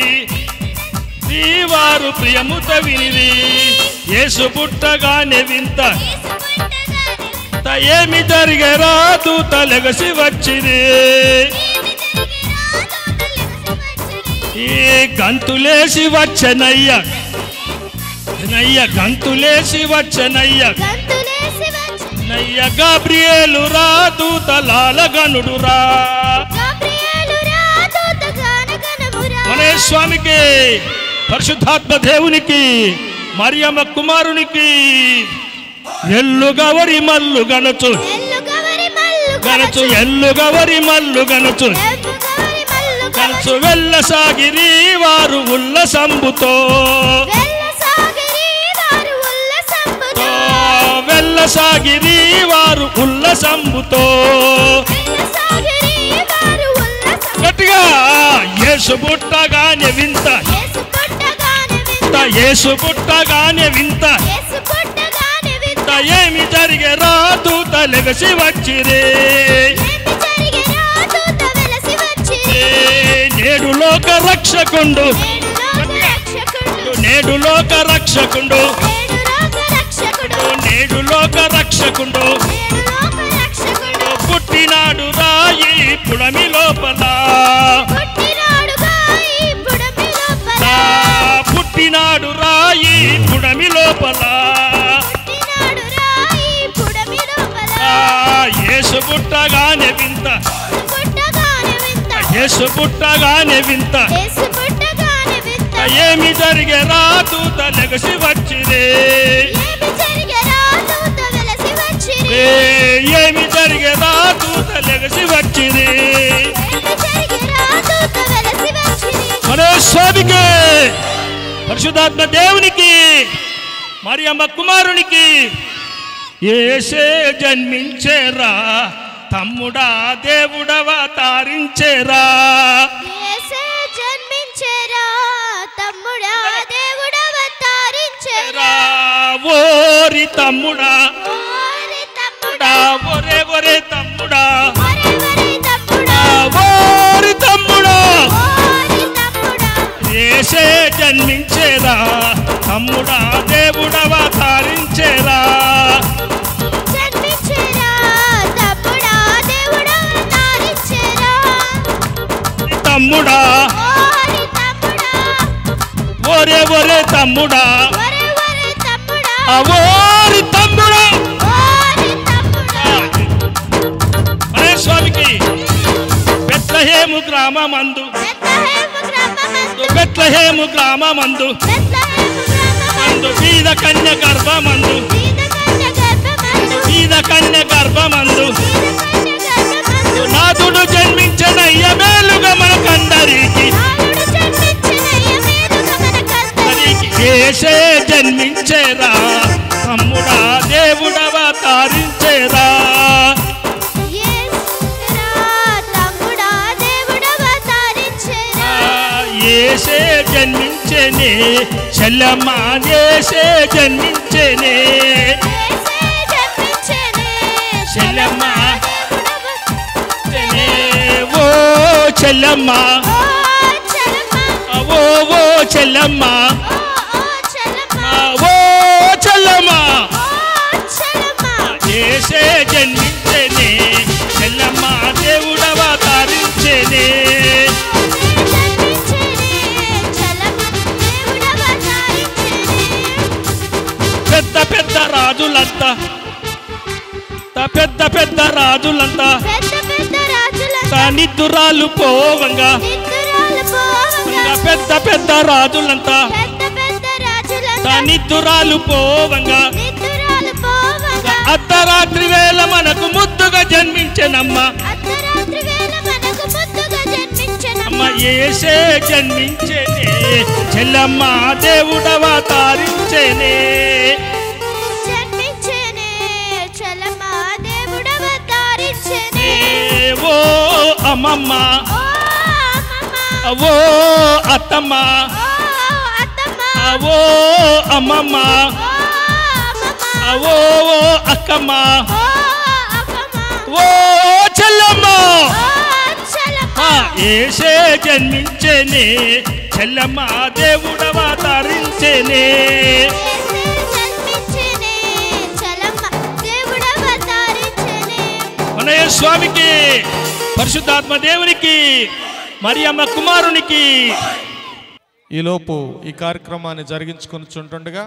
ఈ వారు ప్రియముత వినిరి యేసు పుట్టగానే వింత ఇంత ఏమి జరిగేరా దూత లెగసి వచ్చిరి ఈ గంతులేసి వచ్చనయ్య నయ్య గంతులేసి వచ్చనయ్య నయ్య గాబ్రియేలు రా దూతలాల గనుడు రా మన స్వామికి పరిశుద్ధాత్మ దేవునికి మరియమ్మ కుమారునికి ఎల్లు గవరి మల్లు గనచు ఎల్లు గవరి మల్లు గనచు ఎల్లు గవరి మల్లు గనచు ఎల్లు గవరి మల్లు గనచు వెళ్ళసాగిరి వారు ఉల్లసంబుతో వెల్ల సాగరి వారు ఉల్లసంబుతో వెళ్ళసాగిరి వారు ఉల్లసంబుతో వెల్ల సాగరి వారు ఉల్లసంబుతో గట్టిగా యేసు పుట్టగానే వింత యేసు పుట్టగానే వింత వింత యేసు పుట్టగానే వింత యేసు పుట్టగానే వింత ఇంత ఏమి జరిగే రాదు తలెగసి వచ్చిరే ఏమి జరిగెనో దూత వెలసి వచ్చి ఏ నేడు లోక రక్షకుండు నేడు లోక రక్షకుడు నేడు లోక రక్షకుండు నేడు లోక రక్షకుడు నేడు లోక రక్షకుండు నేడు లోక రక్షకుడు పుట్టినాడు రాయి పుడమి లోపల పుట్టినాడుగా ఈ పుడమి లోపల ఆ, పుట్టినాడు రాయి పుడమి లోపల పుట్టినాడు రాయి పుడమి లోపల ఆ, యేసు పుట్టగానే వింత పుట్టగానే వింత యేసు పుట్టగానే వింత యేసు పుట్టగానే వింత ఏమి జరిగే రాదు తలెగసి వచ్చిరే ఏమి జరిగెనో దూత వెలసి వచ్చి ఏ, ఏమి జరిగే రాదు తలెగసి వచ్చిరే ఏమి జరిగెనో దూత వెలసి వచ్చి మన స్వామికి పరిశుద్ధాత్మ దేవునికి మరి అమ్మ కుమారునికి ఏసే జన్మించేరా తమ్ముడా దేవుడవ తారించేరా యేసే జన్మించెరా తమ్ముడా దేవుడవతారించెరా ఓరి తమ్ముడా ఓరి తమ్ముడా ఒరే ఒరే తమ్ముడా ఒరే ఒరే తమ్ముడా ఓరి తమ్ముడా ఓరి తమ్ముడా ఏసే జన్మించేరా తమ్ముడా దేవుడవ తారించేరా జన్మించెరా తమ్ముడా దేవుడవతారించెరా తమ్ముడా ఓరి తమ్ముడా ఒరే ఒరే తమ్ముడా ఒరే ఒరే తమ్ముడా ఆ ఓరి తమ్ముడా ఓరి తమ్ముడా అరే స్వామికి బెత్లహేము గ్రామమందు బెత్లెహేము గ్రామమందు బెత్లహేము గ్రామమందు బెత్లెహేము గ్రామమందు మందు బీద కన్య గర్భమందు సీత కన్య గర్భమందు బీద కన్య గర్భమందు సీత కన్య గర్భమందు నాదుడు జన్మించనయ్య మేలుగా మనకందరికి నాలుడు జన్మించినయ్య మీదుగా మనకందరికి ఏసే జన్మించేరా తమ్ముడా దేవుడవ తారించేరా యేసురా తమ్ముడా దేవుడవతారించెరా ఏసే జన్మించేనే చెల్లమ్మ ఏసే జన్మించేనే యేసే జన్మించెనే చెల్లెమ్మ. దేవుడవ- ఓ చెల్లమ్మ ఓ చెలమ్మ ఓ ఓ చెల్లమ్మ ఓ ఓ చెలమ్మ ఓ చెల్లమ్మ ఓ చెలమ్మ ఏసే జన్మించేనే చెల్లమ్మ దేవుడవ తారించేనే జన్మించెనే చెలమ్మ దేవుడవతారించెనే పెద్ద పెద్ద రాజులంతా త- పెద్ద పెద్ద రాజులంతా పెద్ద పెద్ద రాజులంతా తా నిద్దురాలు పోవంగా నిద్దురాలు పోవంగా ఇంకా పెద్ద పెద్ద రాజులంతా పెద్ద పెద్ద రాజులంతా తా నిద్దురాలు పోవంగా నిద్దురాలు పోవంగా అర్ధరాత్రి వేళ మనకు ముద్దుగా జన్మించెనమ్మ అర్ధరాత్రి వేళ మనకు ముద్దుగా జన్మించిన అమ్మ ఏసే జన్మించేనే చెల్లమ్మ దేవుడవ తారించేనే జన్మించేనే చలమ దేవుడవతారించెనే ఏ ఓ అమ్మమ్మ ఓ అమ్మమ్మ ఓ అత్తమ్మ ఓ అత్తమ్మ ఓ అమ్మమ్మ ఓ అమ్మమ్మ ఓ ఓ అక్కమ్మ ఓ అక్కమ్మ ఓ చెల్లమ్మ ఓ చలమ ఆ, ఏసే జన్మించేనే చెల్లమ్మ దేవుడవ తారించేనే యేసే జన్మించెనే చలమ దేవుడవతారించెనే మనయ స్వామికి పరిశుద్ధాత్మ దేవునికి మరి అమ్మ కుమారునికి ఈలోపు ఈ కార్యక్రమాన్ని జరిగించుకొని చుంటుండగా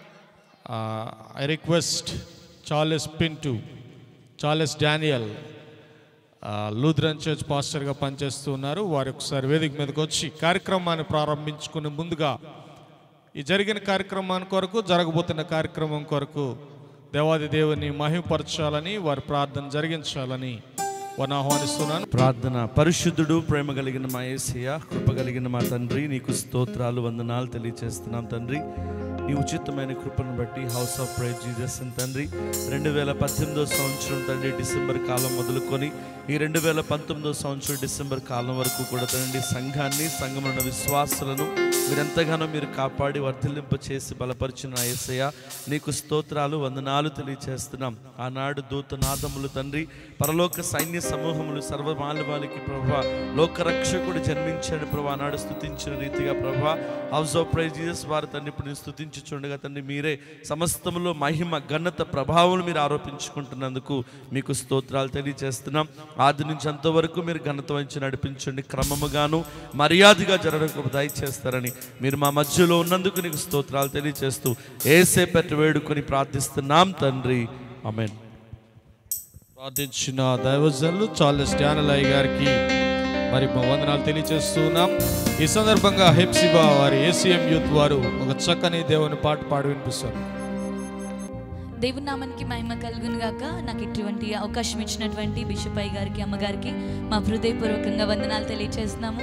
I request Charles Pintu Charles Daniel Lutheran church పాస్టర్గా పనిచేస్తూ ఉన్నారు వారు ఒకసారి వేదిక మీదకి వచ్చి కార్యక్రమాన్ని ప్రారంభించుకునే ముందుగా ఈ జరిగిన కార్యక్రమాన్ని కొరకు జరగబోతున్న కార్యక్రమం కొరకు దేవాది దేవుని మహిమపరచాలని వారి ప్రార్థన జరిగించాలని వారిని ఆహ్వానిస్తున్నాను ప్రార్థన పరిశుద్ధుడు ప్రేమ కలిగిన మా యేసయ్య కృప కలిగిన మా తండ్రి నీకు స్తోత్రాలు వందనాలు తెలియజేస్తున్నాం తండ్రి నీ ఉచితమైన కృపను బట్టి హౌస్ ఆఫ్ ప్రైజ్ జీసస్ తండ్రి రెండు వేల పద్దెనిమిదో సంవత్సరం తండ్రి డిసెంబర్ కాలం మొదలుకొని ఈ రెండు వేల పంతొమ్మిదో సంవత్సరం డిసెంబర్ కాలం వరకు కూడా తండ్రి సంఘాన్ని సంఘమున్న విశ్వాసులను మీరెంతగానో మీరు కాపాడి వర్ధిల్లింప చేసి బలపరిచిన నా యేసయ్య నీకు స్తోత్రాలు వందనాలు తెలియజేస్తున్నాం ఆనాడు దూతనాదములు తండ్రి పరలోక సైన్య సమూహములు సర్వమానవాళికి ప్రభా లోకరక్షకుడు జన్మించాడు ప్రభా ఆనాడు స్తుతించిన రీతిగా ప్రభా హౌస్ ఆఫ్ ప్రైజ్ జీసస్ వారు తండ్రి ఇప్పుడు స్తుతించుచుండగా తండ్రి మీరే సమస్తములో మహిమ ఘనత ప్రభావం మీరు ఆరోపించుకుంటున్నందుకు మీకు స్తోత్రాలు తెలియజేస్తున్నాం ఆది నుంచి అంతవరకు మీరు ఘనత వహించి నడిపించండి క్రమముగాను మర్యాదగా జరగడం దయచేస్తారని మీరు మా మధ్యలో ఉన్నందుకు నీకు స్తోత్రాలు తెలియజేస్తూ ఏసే పెట్టి వేడుకొని ప్రార్థిస్తున్నాం తండ్రి ఆమేన్ ప్రార్థించిన దైవజనులు చార్లెస్ డ్యానలయ్య గారికి మరి మా వందనాలు తెలియజేస్తున్నాం ఈ సందర్భంగా హెప్సిబా వారి ఏసీఎం యూత్ వారు ఒక చక్కని దేవుని పాట పాడి వినిపిస్తారు దేవుని నామానికి మహిమ కలుగును గాక నాకు ఇటువంటి అవకాశం ఇచ్చినటువంటి బిషప్ అయ్య గారికి అమ్మగారికి మా హృదయపూర్వకంగా వందనాలు తెలియజేస్తున్నాము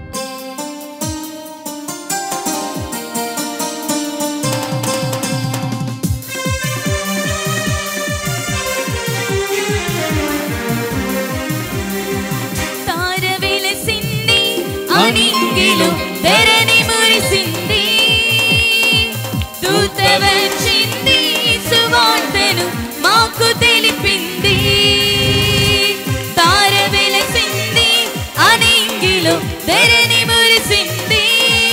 తార వెలసింది అనింగిలో ధరణి మురిసింది దూత వచ్చింది సువార్తను మాకు తెలిపింది తార వెలసింది అనింగిలో ధరణి మురిసింది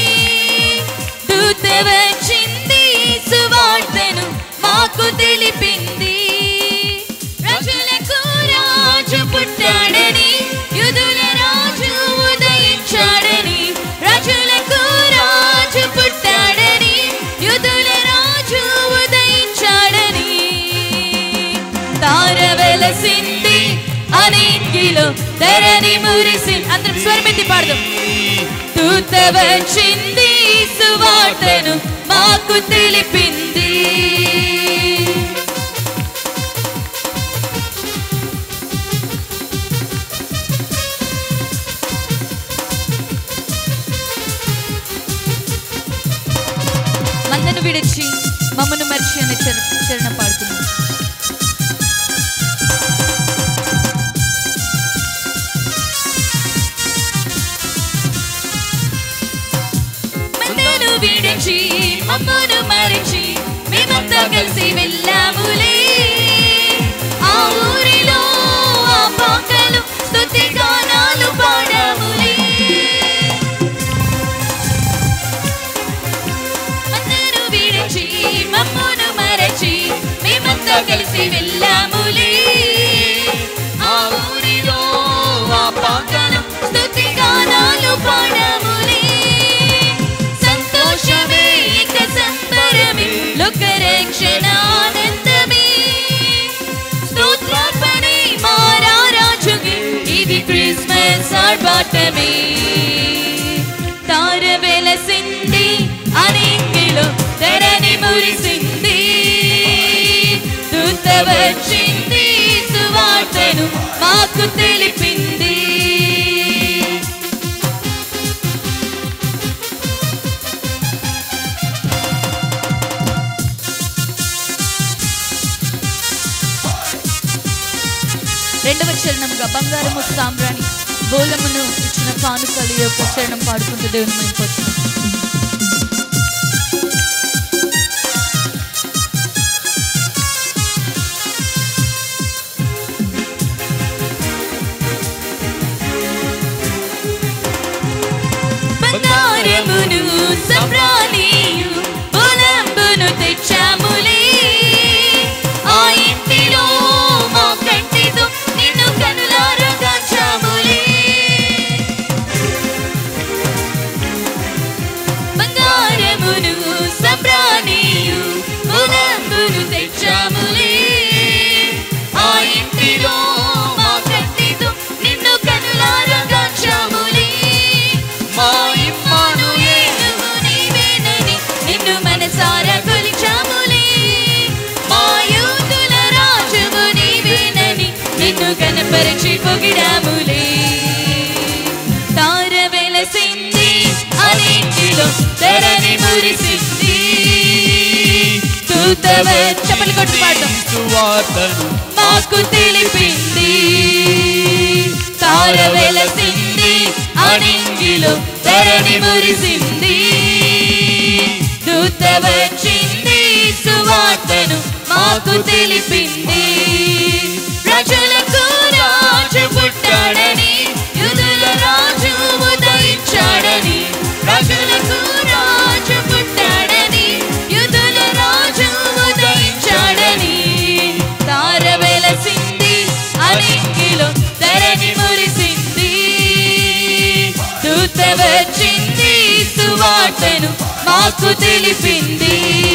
దూత వచ్చింది సువార్తను మాకు తెలిపింది రాజులకు రాజు పుట్టాడని యుధుల రాజు ఉదయించాడని రాజులకు రాజు పుట్టాడని యుధుల రాజు ఉదయించాడని తార వెలసింది అనింగిలో ధరణి మురిసి అందరం స్వరమెత్తి పాడదాం దూత వచ్చింది సువార్తను మాకు తెలిపింది మందను విడిచి మమ్మను మర్చి అనే చర- చరణ పాడుతున్నాం మందను విడిచి మమ్మను మరిచి మేమంతా కలిసి వెళ్ళాములే ఆ ఊరిలో ఆ పాకలు స్తుతి గానాలు పాడాములే అందరూ విడిచి మమ్మను మరచి మేమంతా కలిసి వెళ్ళాములే ఆ ఊరిలో ఆ పాకలు స్తుతి గానాలు పాడాములే సంతోషమే ఇక సంబరమే లోక రక్షణ ఆనందమే స్తోత్రార్పణే మారా రాజుకి ఇది క్రిస్మస్ ఆర్భాటమే తార వెలసింది అనింగిలో ధరణి మురిసింది దూత వచ్చింది సువార్తను మాకు తెలిపింది రెండవ చరణంగా బంగారము సామ్రాణి బోలమును ఇచ్చిన కానుకలు యొక్క చరణం పాడుకుంటూ దేవుని మేము వచ్చినాం బంగారమును సంబ్రాణియు బోలంబును తెచ్చాములే ఆ ఇంటిలో మా కంటితో నిన్ను కనులారా కాచాములే పొగిడాములే తార వెలసింది అన్నింటిలో ధరణి మురిసింది దూతవ చప్పలు కొట్టు పాడతాం సువార్తను మాకు తెలిపింది తార వెలసింది అనింగిలో ధరణి మురిసింది దూత వచ్చింది సువార్తను మాకు తెలిపింది ప్రజలకు రాజు పుట్టాడని యుదుల రాజు ఉదయించాడని ప్రజలకు రాజు పుట్టాడని యుదుల రాజు ఉదయించాడని తార వెలసింది అలింగిలో ధరణి మురిసింది దూత వచ్చింది సువార్తను మాకు తెలిపింది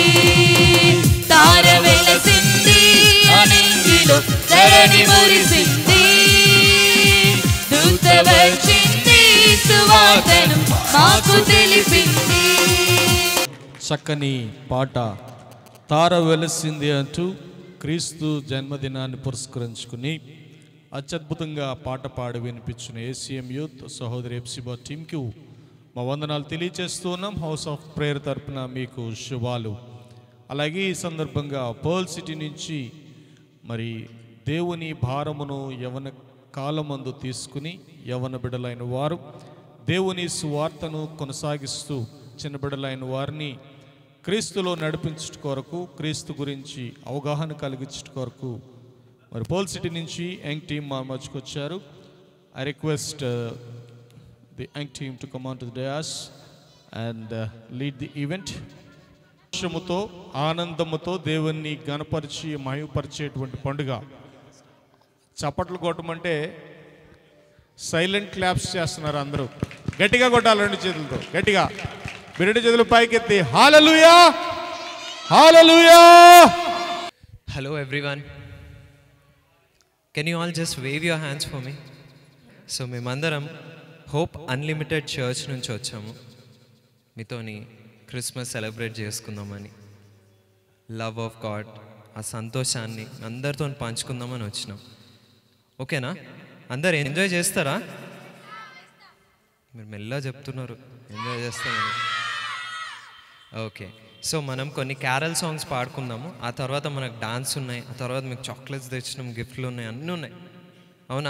తార వెలసింది అలింగిలో ధరణి మురిసింది దూత వచ్చింది సువార్తను మాకు తెలిపింది చక్కని పాట తార వెలసింది అంటూ క్రీస్తు జన్మదినాన్ని పురస్కరించుకుని అత్యద్భుతంగా పాట పాడి వినిపించిన ఏసీఎం యూత్ సహోదరి ఎఫ్సిబా టీంకు మా వందనాలు తెలియజేస్తూ ఉన్నాం హౌస్ ఆఫ్ ప్రేయర్ తరపున మీకు శుభాలు అలాగే ఈ సందర్భంగా పర్ల్ సిటీ నుంచి మరి దేవుని భారమును యవన కాలమందు తీసుకుని యవన బిడలైన వారు దేవుని సువార్తను కొనసాగిస్తూ చిన్న బిడలైన వారిని క్రీస్తులో నడిపించుట కొరకు క్రీస్తు గురించి అవగాహన కలిగించుట కొరకు మరి పోల్ సిటీ నుంచి యంగ్ టీమ్ మా మధ్యకు వచ్చారు I request the young team to come on to the dais and lead the event సంతోషముతో ఆనందముతో దేవుణ్ణి గణపరిచి మహిమపరిచేటువంటి పండుగ చప్పట్లు కొట్టమంటే సైలెంట్ క్లాప్స్ చేస్తున్నారు అందరూ గట్టిగా కొట్టాలి రెండు చేతులతో గట్టిగా మీ రెండు చేతులు పైకెత్తి hallelujah hallelujah Hello, everyone. Can you all just wave your hands for me? So మేమందరం హోప్ అన్లిమిటెడ్ చర్చ్ నుంచి వచ్చాము మీతోని క్రిస్మస్ సెలబ్రేట్ చేసుకుందామని లవ్ ఆఫ్ గాడ్ ఆ సంతోషాన్ని అందరితో పంచుకుందామని వచ్చినాం ఓకేనా అందరు ఎంజాయ్ చేస్తారా మీరు మెల్లగా చెప్తున్నారు ఎంజాయ్ చేస్తామని ఓకే సో మనం కొన్ని క్యారల్ సాంగ్స్ పాడుకుందాము ఆ తర్వాత మనకు డాన్స్ ఉన్నాయి ఆ తర్వాత మీకు చాక్లెట్స్ తెచ్చినాం గిఫ్ట్లు ఉన్నాయి అన్నీ ఉన్నాయి అవునా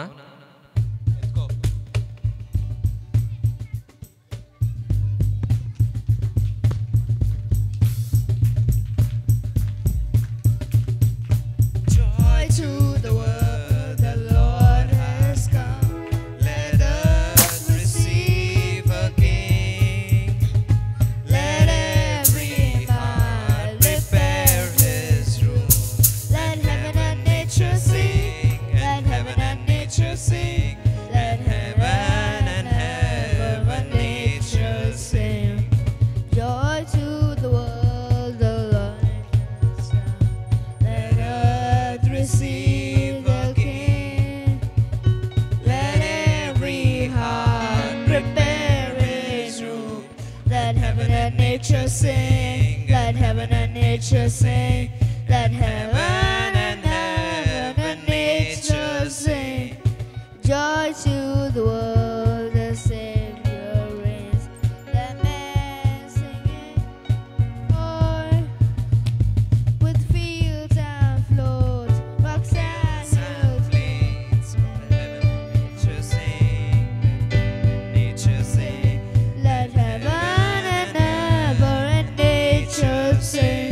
Joy to the world, the Lord has come. Let us receive a king. Let every heart Prepare his room. Let heaven and nature sing. Let heaven and nature sing. Let heaven and heaven and nature sing. Joy to the world, the Lord has come. Let earth receive the King. Let every heart prepare his room. Let heaven and nature sing. Let heaven and nature sing. Let heaven and heaven and nature sing. Joy to the world, the Savior reigns. Let men sing it more. With fields and floats, rocks and hills. Plains, nature sing. Nature sing. Let heaven and heaven and nature sing.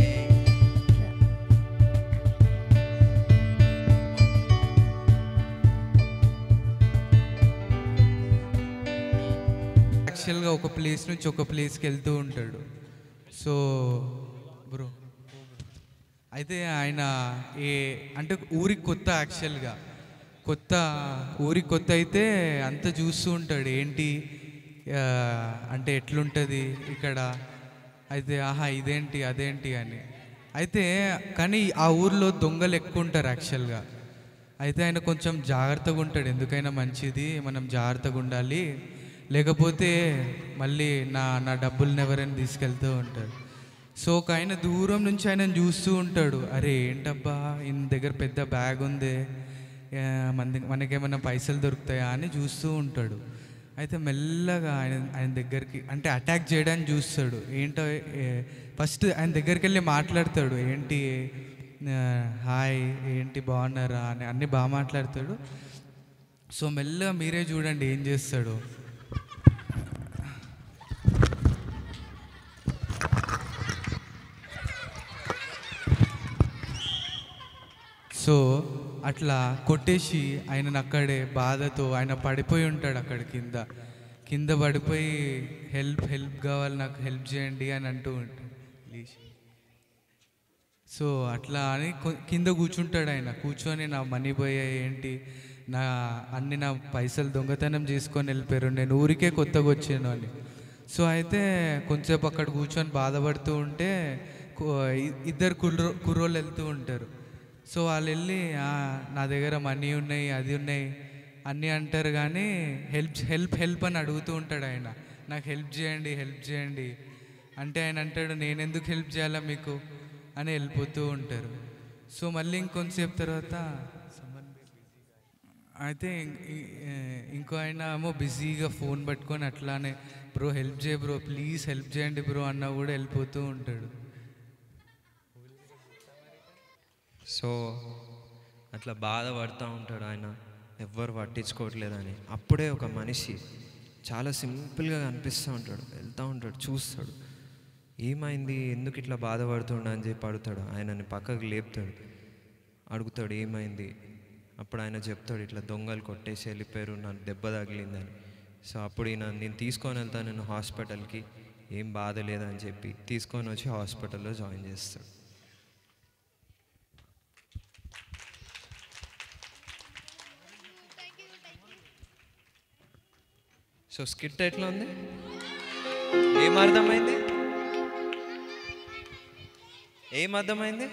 యాక్చువల్గా ఒక place నుంచి ఒక ప్లేస్కి వెళ్తూ ఉంటాడు so bro అయితే ఆయన ఏ అంటే ఊరికి కొత్త యాక్చువల్గా కొత్త ఊరికి కొత్త అయితే అంతా చూస్తూ ఉంటాడు ఏంటి ఆ, అంటే ఎట్లుంటుంది ఇక్కడ అయితే ఆహా ఇదేంటి అదేంటి అని అయితే కానీ ఆ ఊర్లో దొంగలు ఎక్కువ ఉంటారు యాక్చువల్గా అయితే ఆయన కొంచెం జాగ్రత్తగా ఉంటాడు ఎందుకైనా మంచిది మనం జాగ్రత్తగా ఉండాలి లేకపోతే మళ్ళీ నా నా డబ్బులను ఎవరైనా తీసుకెళ్తూ ఉంటాడు సో ఒక ఆయన దూరం నుంచి ఆయన చూస్తూ ఉంటాడు అరే ఏంటబ్బా ఈయన దగ్గర పెద్ద బ్యాగ్ ఉంది ఆ, మన మనకేమైనా పైసలు దొరుకుతాయా అని చూస్తూ ఉంటాడు అయితే మెల్లగా ఆయన ఆయన దగ్గరికి అంటే అటాక్ చేయడానికి చూస్తాడు ఏంటో ఫస్ట్ ఆయన దగ్గరికి వెళ్ళి మాట్లాడతాడు ఏంటి ఆ, హాయ్ ఏంటి బాగున్నారా అని అన్నీ బాగా మాట్లాడతాడు సో మెల్లగా మీరే చూడండి ఏం చేస్తాడు సో అట్లా కొట్టేసి ఆయనను అక్కడే బాధతో ఆయన పడిపోయి ఉంటాడు అక్కడ కింద కింద పడిపోయి హెల్ప్ హెల్ప్ కావాలి నాకు హెల్ప్ చేయండి అని అంటూ ఉంటాడు లేచి. సో అట్లా అని కొ- కింద కూర్చుంటాడు ఆయన కూర్చొని నా మనీ పోయాయి ఏంటి నా అన్ని నా పైసలు దొంగతనం చేసుకొని వెళ్ళిపోయారు నేను ఊరికే కొత్తగా వచ్చాను అని సో అయితే కొంచెంసేపు అక్కడ కూర్చొని బాధపడుతూ ఉంటే కు- ఇ- ఇద్దరు కుర్రో కుర్రోళ్ళు వెళ్తూ ఉంటారు సో వాళ్ళు వెళ్ళి "ఆ, నా దగ్గర మనీ ఉన్నాయి అది ఉన్నాయి అన్నీ అంటారు కానీ హెల్ప్ హెల్ప్ హెల్ప్ అని అడుగుతూ ఉంటాడు ఆయన నాకు హెల్ప్ చేయండి హెల్ప్ చేయండి అంటే ఆయన అంటాడు నేను ఎందుకు హెల్ప్ చేయాలా మీకు అని వెళ్ళిపోతూ ఉంటారు సో మళ్ళీ ఇంకొంతసేపు తర్వాత అయితే ఇం- ఇ- ఏ- ఇంకో ఆయన ఏమో బిజీగా ఫోన్ పట్టుకొని అట్లానే బ్రో హెల్ప్ చేయ బ్రో ప్లీజ్ హెల్ప్ చేయండి బ్రో అన్న కూడా వెళ్ళిపోతూ ఉంటాడు సో అట్లా బాధపడుతూ ఉంటాడు ఆయన ఎవ్వరు పట్టించుకోవట్లేదని అప్పుడే ఒక మనిషి చాలా సింపుల్గా కనిపిస్తూ ఉంటాడు వెళ్తూ ఉంటాడు చూస్తాడు ఏమైంది ఎందుకు ఇట్లా బాధపడుతుండ అని చెప్పి అడుగుతాడు ఆయనని పక్కకు లేపుతాడు అడుగుతాడు ఏమైంది అప్పుడు ఆయన చెప్తాడు ఇట్లా దొంగలు కొట్టేసి వెళ్ళిపోయారు నాకు దెబ్బ తగిలిందని సో అప్పుడు ఈయన నేను తీసుకొని వెళ్తాను నేను హాస్పిటల్కి ఏం బాధ లేదని చెప్పి తీసుకొని వచ్చి హాస్పిటల్లో జాయిన్ చేస్తాడు సో స్కిట్ ఎట్లా ఉంది ఏం అర్థమైంది ఏం అర్థమైంది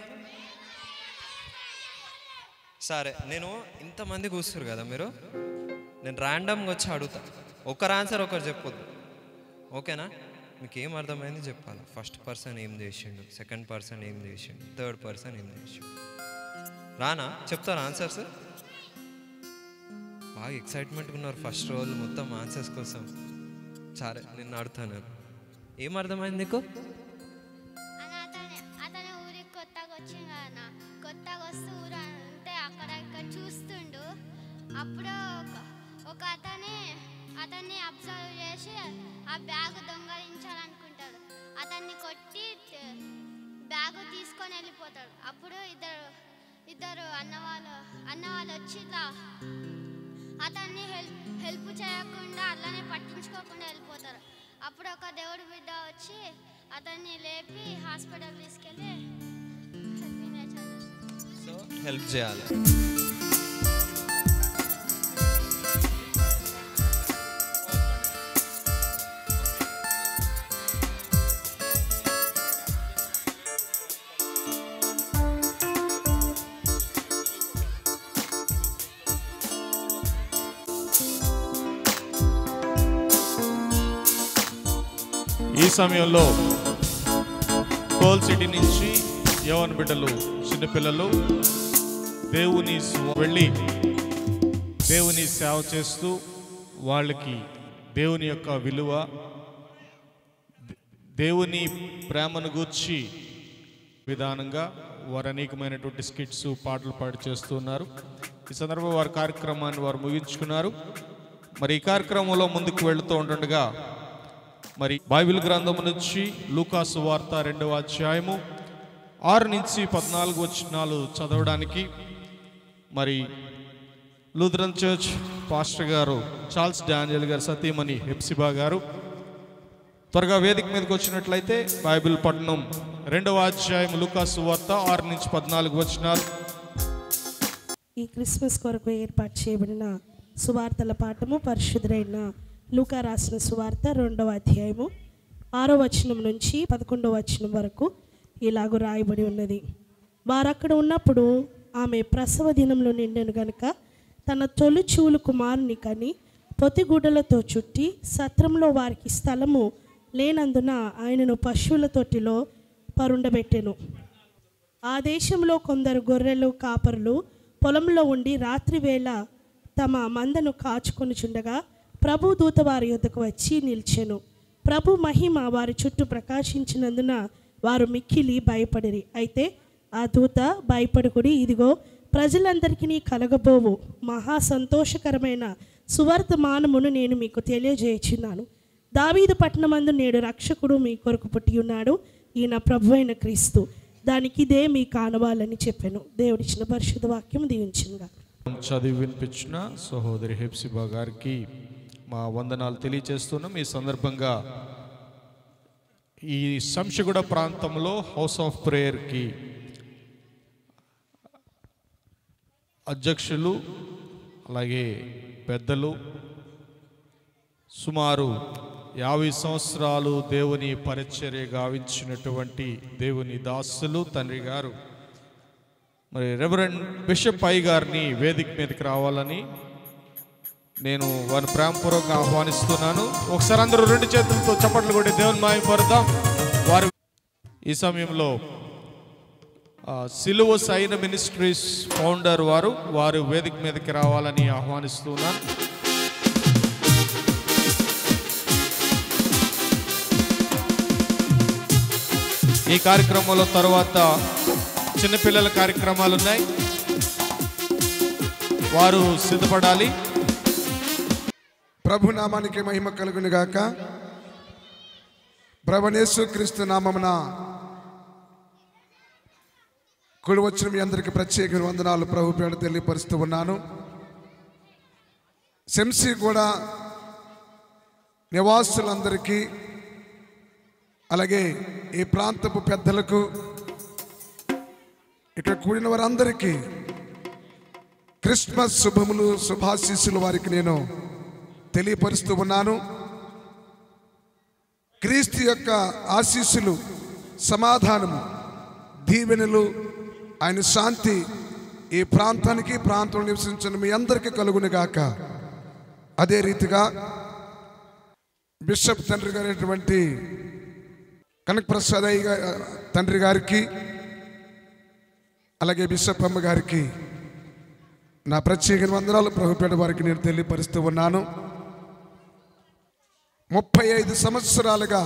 సరే నేను ఇంతమంది కూర్చున్నారు కదా మీరు నేను ర్యాండమ్గా వచ్చి అడుగుతా ఒకరు ఆన్సర్ ఒకరు చెప్పొద్దు ఓకేనా మీకు ఏం అర్థమైంది చెప్పాలి ఫస్ట్ పర్సన్ ఏం చేసిండు సెకండ్ పర్సన్ ఏం చేసిండు థర్డ్ పర్సన్ ఏం చేసిండు రానా చెప్తారా ఆన్సర్స్ బాగా ఎక్సైట్మెంట్గా ఉన్నారు ఫస్ట్ రోజు మొత్తం ఆన్సర్స్ కోసం సరే నిన్ను అడుగుతాను ఏం అర్థమైంది నీకు అని అతనే అతను ఊరికి కొత్తగా వచ్చింది కదా కొత్తగా వస్తూ ఊరు అంటే అక్కడ ఇక్కడ చూస్తుండు అప్పుడు ఒక- ఒక అతని అతన్ని అబ్జర్వ్ చేసి ఆ బ్యాగ్ దొంగలించాలనుకుంటాడు అతన్ని కొట్టి త- బ్యాగు తీసుకొని వెళ్ళిపోతాడు అప్పుడు ఇద్దరు ఇద్దరు అన్నవాళ్ళు అన్నవాళ్ళు వచ్చి ఇట్లా అతన్ని హెల్ప్ హెల్ప్ చేయకుండా అలానే పట్టించుకోకుండా వెళ్ళిపోతారు అప్పుడు ఒక దేవుడి బిడ్డ వచ్చి అతన్ని లేపి హాస్పిటల్ తీసుకెళ్ళి హెల్పింగ్ నేచర్ సో హెల్ప్ చేయాలి ఈ సమయంలో కోల్ సిటీ నుంచి యవన బిడ్డలు చిన్నపిల్లలు దేవుని స్వ- వెళ్ళి దేవుని సేవ చేస్తూ వాళ్ళకి దేవుని యొక్క విలువ దే- దేవుని ప్రేమను గూర్చి విధానంగా వారు అనేకమైనటువంటి స్కిట్స్ పాటలు పాడి చేస్తున్నారు ఈ సందర్భంలో వారి కార్యక్రమాన్ని వారు ముగించుకున్నారు మరి ఈ కార్యక్రమంలో ముందుకు వెళుతూ ఉంటుండగా మరి బైబిల్ గ్రంథం నుంచి లూకాసు వార్త రెండవ అధ్యాయము ఆరు నుంచి పద్నాలుగు వచనాలు చదవడానికి మరి లూథరన్ చర్చ్ పాస్టర్ గారు చార్ల్స్ డానియల్ గారు సతీమణి హెప్సిబా గారు త్వరగా వేదిక మీదకి వచ్చినట్లయితే బైబిల్ పట్టణం రెండవ అధ్యాయం లూకాసు వార్త ఆరు నుంచి పద్నాలుగు వచనాలు ఈ క్రిస్మస్ కొరకు ఏర్పాటు చేయబడిన సువార్తల పాఠము పరిశుద్ధుడైన లూకా రాసిన సువార్త రెండవ అధ్యాయము ఆరో వచనం నుంచి పదకొండవ వచనం వరకు ఇలాగూ రాయబడి ఉన్నది వారక్కడ ఉన్నప్పుడు ఆమె ప్రసవ దినంలో నిండెను గనుక తన తొలి చూలు కుమారుని కని పొతిగుడ్డలతో చుట్టి సత్రంలో వారికి స్థలము లేనందున ఆయనను పశువుల తొట్టిలో పరుండబెట్టెను ఆ దేశంలో కొందరు గొర్రెలు కాపరులు పొలంలో ఉండి రాత్రి వేళ తమ మందను కాచుకొనుచుండగా ప్రభు దూత వారి యొద్దకు వచ్చి నిల్చెను ప్రభు మహిమ వారి చుట్టూ ప్రకాశించినందున వారు మిక్కిలి భయపడిరి అయితే ఆ దూత భయపడుకుడి ఇదిగో ప్రజలందరికీ కలగబోవు మహా సంతోషకరమైన సువర్తమానమును నేను మీకు తెలియజేయుచున్నాను దావీదు పట్టణమందు నేడు రక్షకుడు మీ కొరకు పుట్టి ఉన్నాడు ఈయన ప్రభు అయిన క్రీస్తు దానికి ఇదే మీ కానవాలని చెప్పాను దేవుడిచ్చిన పరిశుద్ధ వాక్యం దీవించిందిగా చదివి వినిపించిన సహోదరి హెప్సిబా గారికి మా వందనాలు తెలియజేస్తున్నాం ఈ సందర్భంగా ఈ శంషగూడ ప్రాంతంలో హౌస్ ఆఫ్ ప్రేయర్కి అధ్యక్షులు అలాగే పెద్దలు సుమారు యాభై సంవత్సరాలు దేవుని పరిచర్య గావించినటువంటి దేవుని దాసులు తండ్రి గారు మరి రెవరెండ్ బిషప్ ఐ గారిని వేదిక మీదకి రావాలని నేను వారిని ప్రేమపూర్వకంగా ఆహ్వానిస్తున్నాను ఒకసారి అందరూ రెండు చేతులతో చప్పట్లు కొట్టి దేవుని మాయం పడదాం వారు ఈ సమయంలో ఆ, సిలువ సైన మినిస్ట్రీస్ ఫౌండర్ వారు వారు వేదిక మీదకి రావాలని ఆహ్వానిస్తున్నాను ఈ కార్యక్రమంలో తర్వాత చిన్నపిల్లల కార్యక్రమాలు ఉన్నాయి వారు సిద్ధపడాలి ప్రభు నామానికి మహిమ కలుగును గాక ప్రభనేసు క్రీస్తు నామమున కూడి వచ్చిన మీ అందరికీ ప్రత్యేక వందనాలు ప్రభు పేరు తెలియపరుస్తూ ఉన్నాను శంసి కూడా నివాసులందరికీ అలాగే ఈ ప్రాంతపు పెద్దలకు ఇక్కడ కూడిన వారందరికీ క్రిస్మస్ శుభములు శుభాశీస్సులు వారికి నేను తెలియపరుస్తూ ఉన్నాను క్రీస్తు యొక్క ఆశీస్సులు సమాధానము దీవెనలు ఆయన శాంతి ఈ ప్రాంతానికి ప్రాంతంలో నివసించిన మీ అందరికీ కలుగును గాక అదే రీతిగా బిషప్ తండ్రి గారైనటువంటి కనక ప్రసాద్ అయ్య గా- తండ్రి గారికి అలాగే బిషప్ అమ్మ గారికి నా ప్రత్యేక వందనాలు ప్రభుపేట వారికి నేను తెలియపరుస్తూ ఉన్నాను ముప్పై ఐదు సంవత్సరాలుగా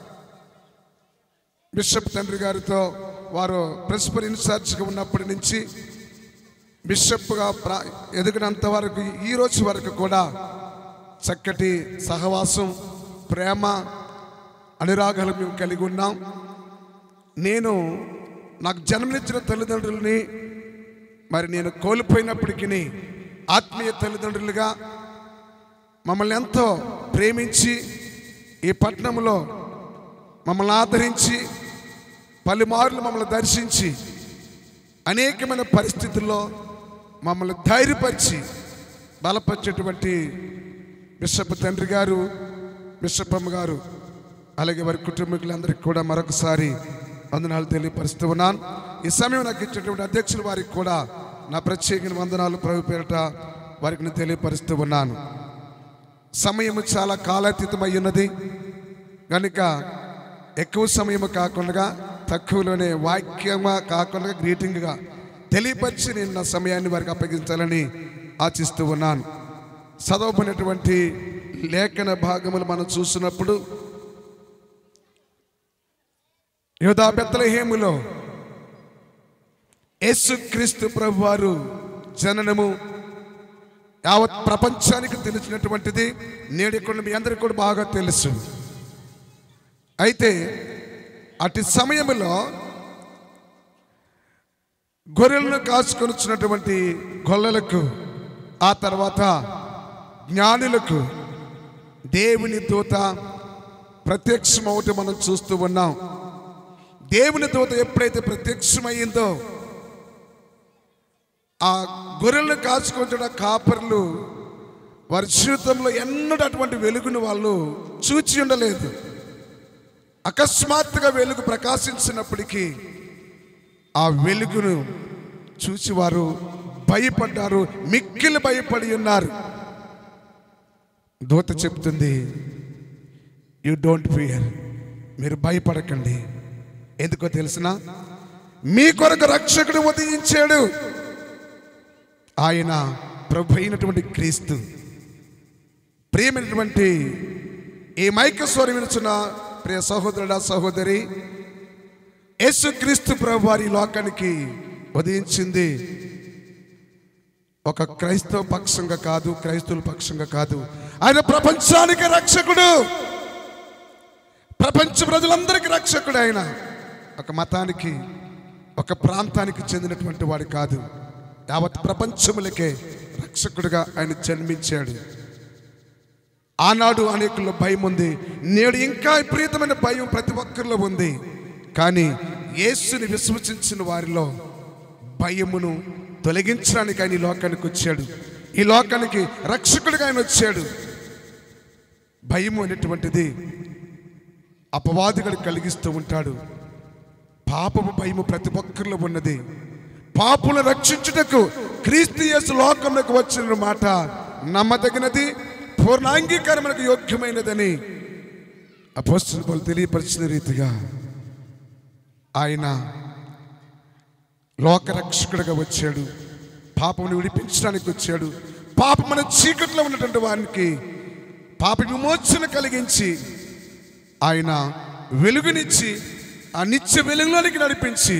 బిషప్ తండ్రి గారితో వారు ప్రిన్సిపల్ ఇన్ఛార్జ్గా ఉన్నప్పటి నుంచి బిషప్గా ప్రా ఎదిగినంత వరకు ఈ రోజు వరకు కూడా చక్కటి సహవాసం ప్రేమ అనురాగాలు మేము కలిగి ఉన్నాం నేను నాకు జన్మనిచ్చిన తల్లిదండ్రులని మరి నేను కోల్పోయినప్పటికీ ఆత్మీయ తల్లిదండ్రులుగా మమ్మల్ని ఎంతో ప్రేమించి ఈ పట్టణంలో మమ్మల్ని ఆదరించి పలుమార్లు మమ్మల్ని దర్శించి అనేకమైన పరిస్థితుల్లో మమ్మల్ని ధైర్యపరిచి బలపరిచేటువంటి బిషప్ తండ్రి గారు బిషప్ అమ్మ గారు అలాగే వారి కుటుంబీకులందరికీ కూడా మరొకసారి వందనాలు తెలియపరుస్తూ ఉన్నాను ఈ సమయం నాకు ఇచ్చినటువంటి అధ్యక్షుల వారికి కూడా నా ప్రత్యేక వందనాలు ప్రభు పేరిట వారికి నేను తెలియపరుస్తూ ఉన్నాను సమయం చాలా కాలాతీతమై ఉన్నది కనుక ఎక్కువ సమయం కాకుండా తక్కువలోనే వాక్యమా కాకుండా గ్రీటింగ్గా తెలియపరిచి నేను నా సమయాన్ని వారికి అప్పగించాలని ఆశిస్తూ ఉన్నాను చదవబడినటువంటి లేఖన భాగములు మనం చూసినప్పుడు యోధా బెత్తలహేములో యేసుక్రీస్తు ప్రభు వారు జననము యావత్ ప్రపంచానికి తెలిసినటువంటిది నేడు ఇక్కడ మీ అందరికీ కూడా బాగా తెలుసు అయితే అటు సమయంలో గొర్రెలను కాచుకొనిచ్చినటువంటి గొల్లలకు ఆ తర్వాత జ్ఞానులకు దేవుని దూత ప్రత్యక్షమవుట మనం చూస్తూ ఉన్నాం దేవుని దూత ఎప్పుడైతే ప్రత్యక్షమైందో ఆ గొర్రెలను కాచుకుంటున్న కాపర్లు వారి జీవితంలో ఎన్నడూ అటువంటి వెలుగును వాళ్ళు చూచి ఉండలేదు అకస్మాత్తుగా వెలుగు ప్రకాశించినప్పటికీ ఆ వెలుగును చూసి వారు భయపడ్డారు మిక్కిలి భయపడి ఉన్నారు దూత చెప్తుంది యు డోంట్ ఫియర్ మీరు భయపడకండి ఎందుకో తెలిసిన మీ కొరకు రక్షకుడు ఉదయించాడు ఆయన ప్రభు అయినటువంటి క్రీస్తు ప్రియమైనటువంటి ఈ మైక స్వరం వినుచున్న ప్రియ సహోదరుడా సహోదరి యేసుక్రీస్తు ప్రభు వారి లోకానికి ఉదయించింది ఒక క్రైస్తవ పక్షంగా కాదు క్రైస్తవుల పక్షంగా కాదు ఆయన ప్రపంచానికి రక్షకుడు ప్రపంచ ప్రజలందరికీ రక్షకుడు ఆయన ఒక మతానికి ఒక ప్రాంతానికి చెందినటువంటి వాడు కాదు యావత్ ప్రపంచములకే రక్షకుడిగా ఆయన జన్మించాడు ఆనాడు అనేకుల్లో భయం ఉంది నేడు ఇంకా విపరీతమైన భయం ప్రతి ఒక్కరిలో ఉంది కానీ యేసుని విశ్వసించిన వారిలో భయమును తొలగించడానికి ఆయన ఈ లోకానికి వచ్చాడు ఈ లోకానికి రక్షకుడిగా ఆయన వచ్చాడు భయము అనేటువంటిది అపవాదిగడు కలిగిస్తూ ఉంటాడు పాపము భయము ప్రతి ఒక్కరిలో ఉన్నది పాపులను రక్షించుటకు క్రీస్తు యేసు లోకంలోకి వచ్చిన మాట నమ్మదగినది పూర్ణాంగీకారములకు యోగ్యమైనదని అపోస్తుల పౌలు తెలియపరిచిన రీతిగా ఆయన లోకరక్షకుడిగా వచ్చాడు పాపమును విడిపించడానికి వచ్చాడు పాపమైన చీకట్లో ఉన్నటువంటి వారికి పాప విమోచన కలిగించి ఆయన వెలుగునిచ్చి ఆ నిత్య వెలుగులోనికి నడిపించి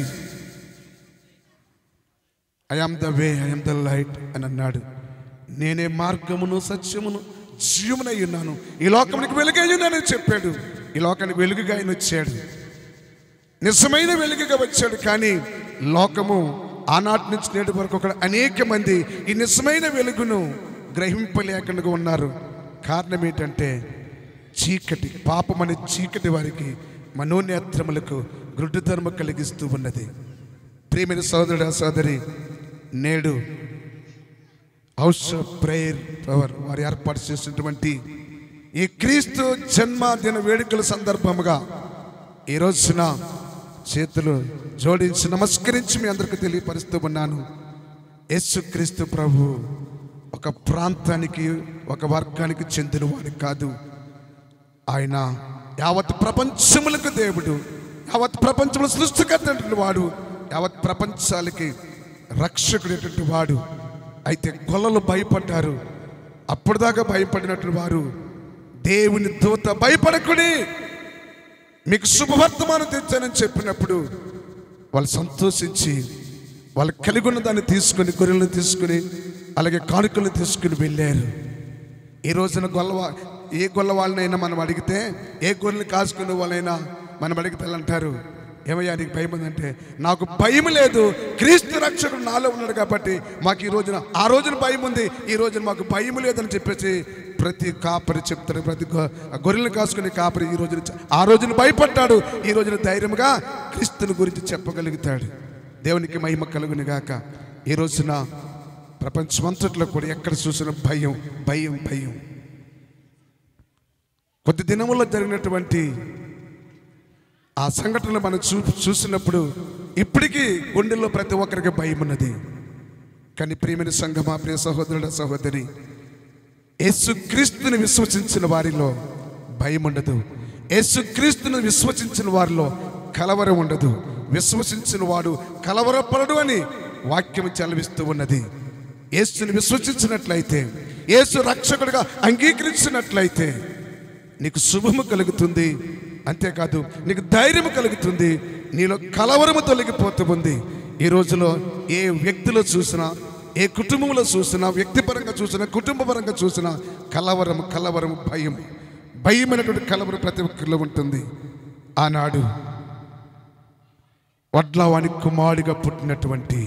I am the way I am the light అని అన్నాడు నేనే మార్గమును సత్యమును జీవనై ఉన్నాను ఈ లోకానికి వెలుగై ఉన్నానని చెప్పాడు ఈ లోకానికి వెలుగుగా ఆయన వచ్చాడు నిజమైన వెలుగుగా వచ్చాడు కానీ లోకము ఆనాటి నుంచి నేటి వరకు ఒక అనేక మంది ఈ నిజమైన వెలుగును గ్రహింపలేకుండా ఉన్నారు కారణం ఏంటంటే చీకటి పాపమనే చీకటి వారికి మనోనేత్రములకు గృడ్డుధర్మ కలిగిస్తూ ఉన్నది ప్రియమైన సోదరుడు సోదరి నేడు హౌస్ ఆఫ్ ప్రేయర్ పవర్ వారు ఏర్పాటు చేసినటువంటి ఈ క్రీస్తు జన్మదిన వేడుకల సందర్భముగా ఈ రోజున చేతులు జోడించి నమస్కరించి మీ అందరికీ తెలియపరుస్తూ ఉన్నాను యేసుక్రీస్తు ప్రభు ఒక ప్రాంతానికి ఒక వర్గానికి చెందిన వాడు కాదు ఆయన యావత్ ప్రపంచములకు దేవుడు యావత్ ప్రపంచముల సృష్టికర్త వాడు యావత్ ప్రపంచాలకి రక్షకుడేటువంటి వాడు అయితే గొల్లలు భయపడ్డారు అప్పుడు దాకా భయపడినటువంటి వారు దేవుని దూత భయపడకుడి మీకు శుభవర్తమానం తెచ్చానని చెప్పినప్పుడు వాళ్ళు సంతోషించి వాళ్ళు కలిగి ఉన్న దాన్ని తీసుకొని గొర్రెలను తీసుకుని అలాగే కానుకలను తీసుకుని వెళ్ళారు ఈ రోజున గొల్లవా ఏ గొల్ల వాళ్ళనైనా మనం అడిగితే ఏ గొర్రెలు కాసుకునే వాళ్ళైనా మనం అడిగితే వాళ్ళు అంటారు ఏమయ్యా నీకు భయం ఉందంటే నాకు భయం లేదు క్రీస్తు రక్షకుడు నాలో ఉన్నాడు కాబట్టి మాకు ఈ రోజున ఆ రోజున భయం ఉంది ఈ రోజున మాకు భయం లేదని చెప్పేసి ప్రతి కాపరి చెప్తారు ప్రతి గొ- గొర్రెలను కాసుకునే కాపరి ఈ రోజున చ- ఆ రోజున భయపడ్డాడు ఈ రోజున ధైర్యంగా క్రీస్తుని గురించి చెప్పగలుగుతాడు దేవునికి మహిమ కలుగును గాక ఈ రోజున ప్రపంచమంతట్లో కూడా ఎక్కడ చూసిన భయం భయం భయం కొద్ది దినముల్లో జరిగినటువంటి ఆ సంఘటనలు మనం చూ చూసినప్పుడు ఇప్పటికీ గుండెల్లో ప్రతి ఒక్కరికి భయం ఉన్నది కానీ ప్రియమైన సంఘమా ప్రియ సహోదరుడ సహోదరి యేసుక్రీస్తుని విశ్వసించిన వారిలో భయం ఉండదు యేసుక్రీస్తుని విశ్వసించిన వారిలో కలవరం ఉండదు విశ్వసించిన వాడు కలవరపడడు అని వాక్యం చలవిస్తూ ఉన్నది యేసుని విశ్వసించినట్లయితే యేసు రక్షకుడిగా అంగీకరించినట్లయితే నీకు శుభము కలుగుతుంది అంతేకాదు నీకు ధైర్యం కలుగుతుంది నీలో కలవరము తొలగిపోతూ ఉంది ఈ రోజులో ఏ వ్యక్తిలో చూసినా ఏ కుటుంబంలో చూసినా వ్యక్తిపరంగా చూసినా కుటుంబపరంగా చూసినా కలవరం కలవరం భయం భయమైనటువంటి కలవరం ప్రతి ఒక్కరిలో ఉంటుంది ఆనాడు వడ్లవాణి కుమారుడిగా పుట్టినటువంటి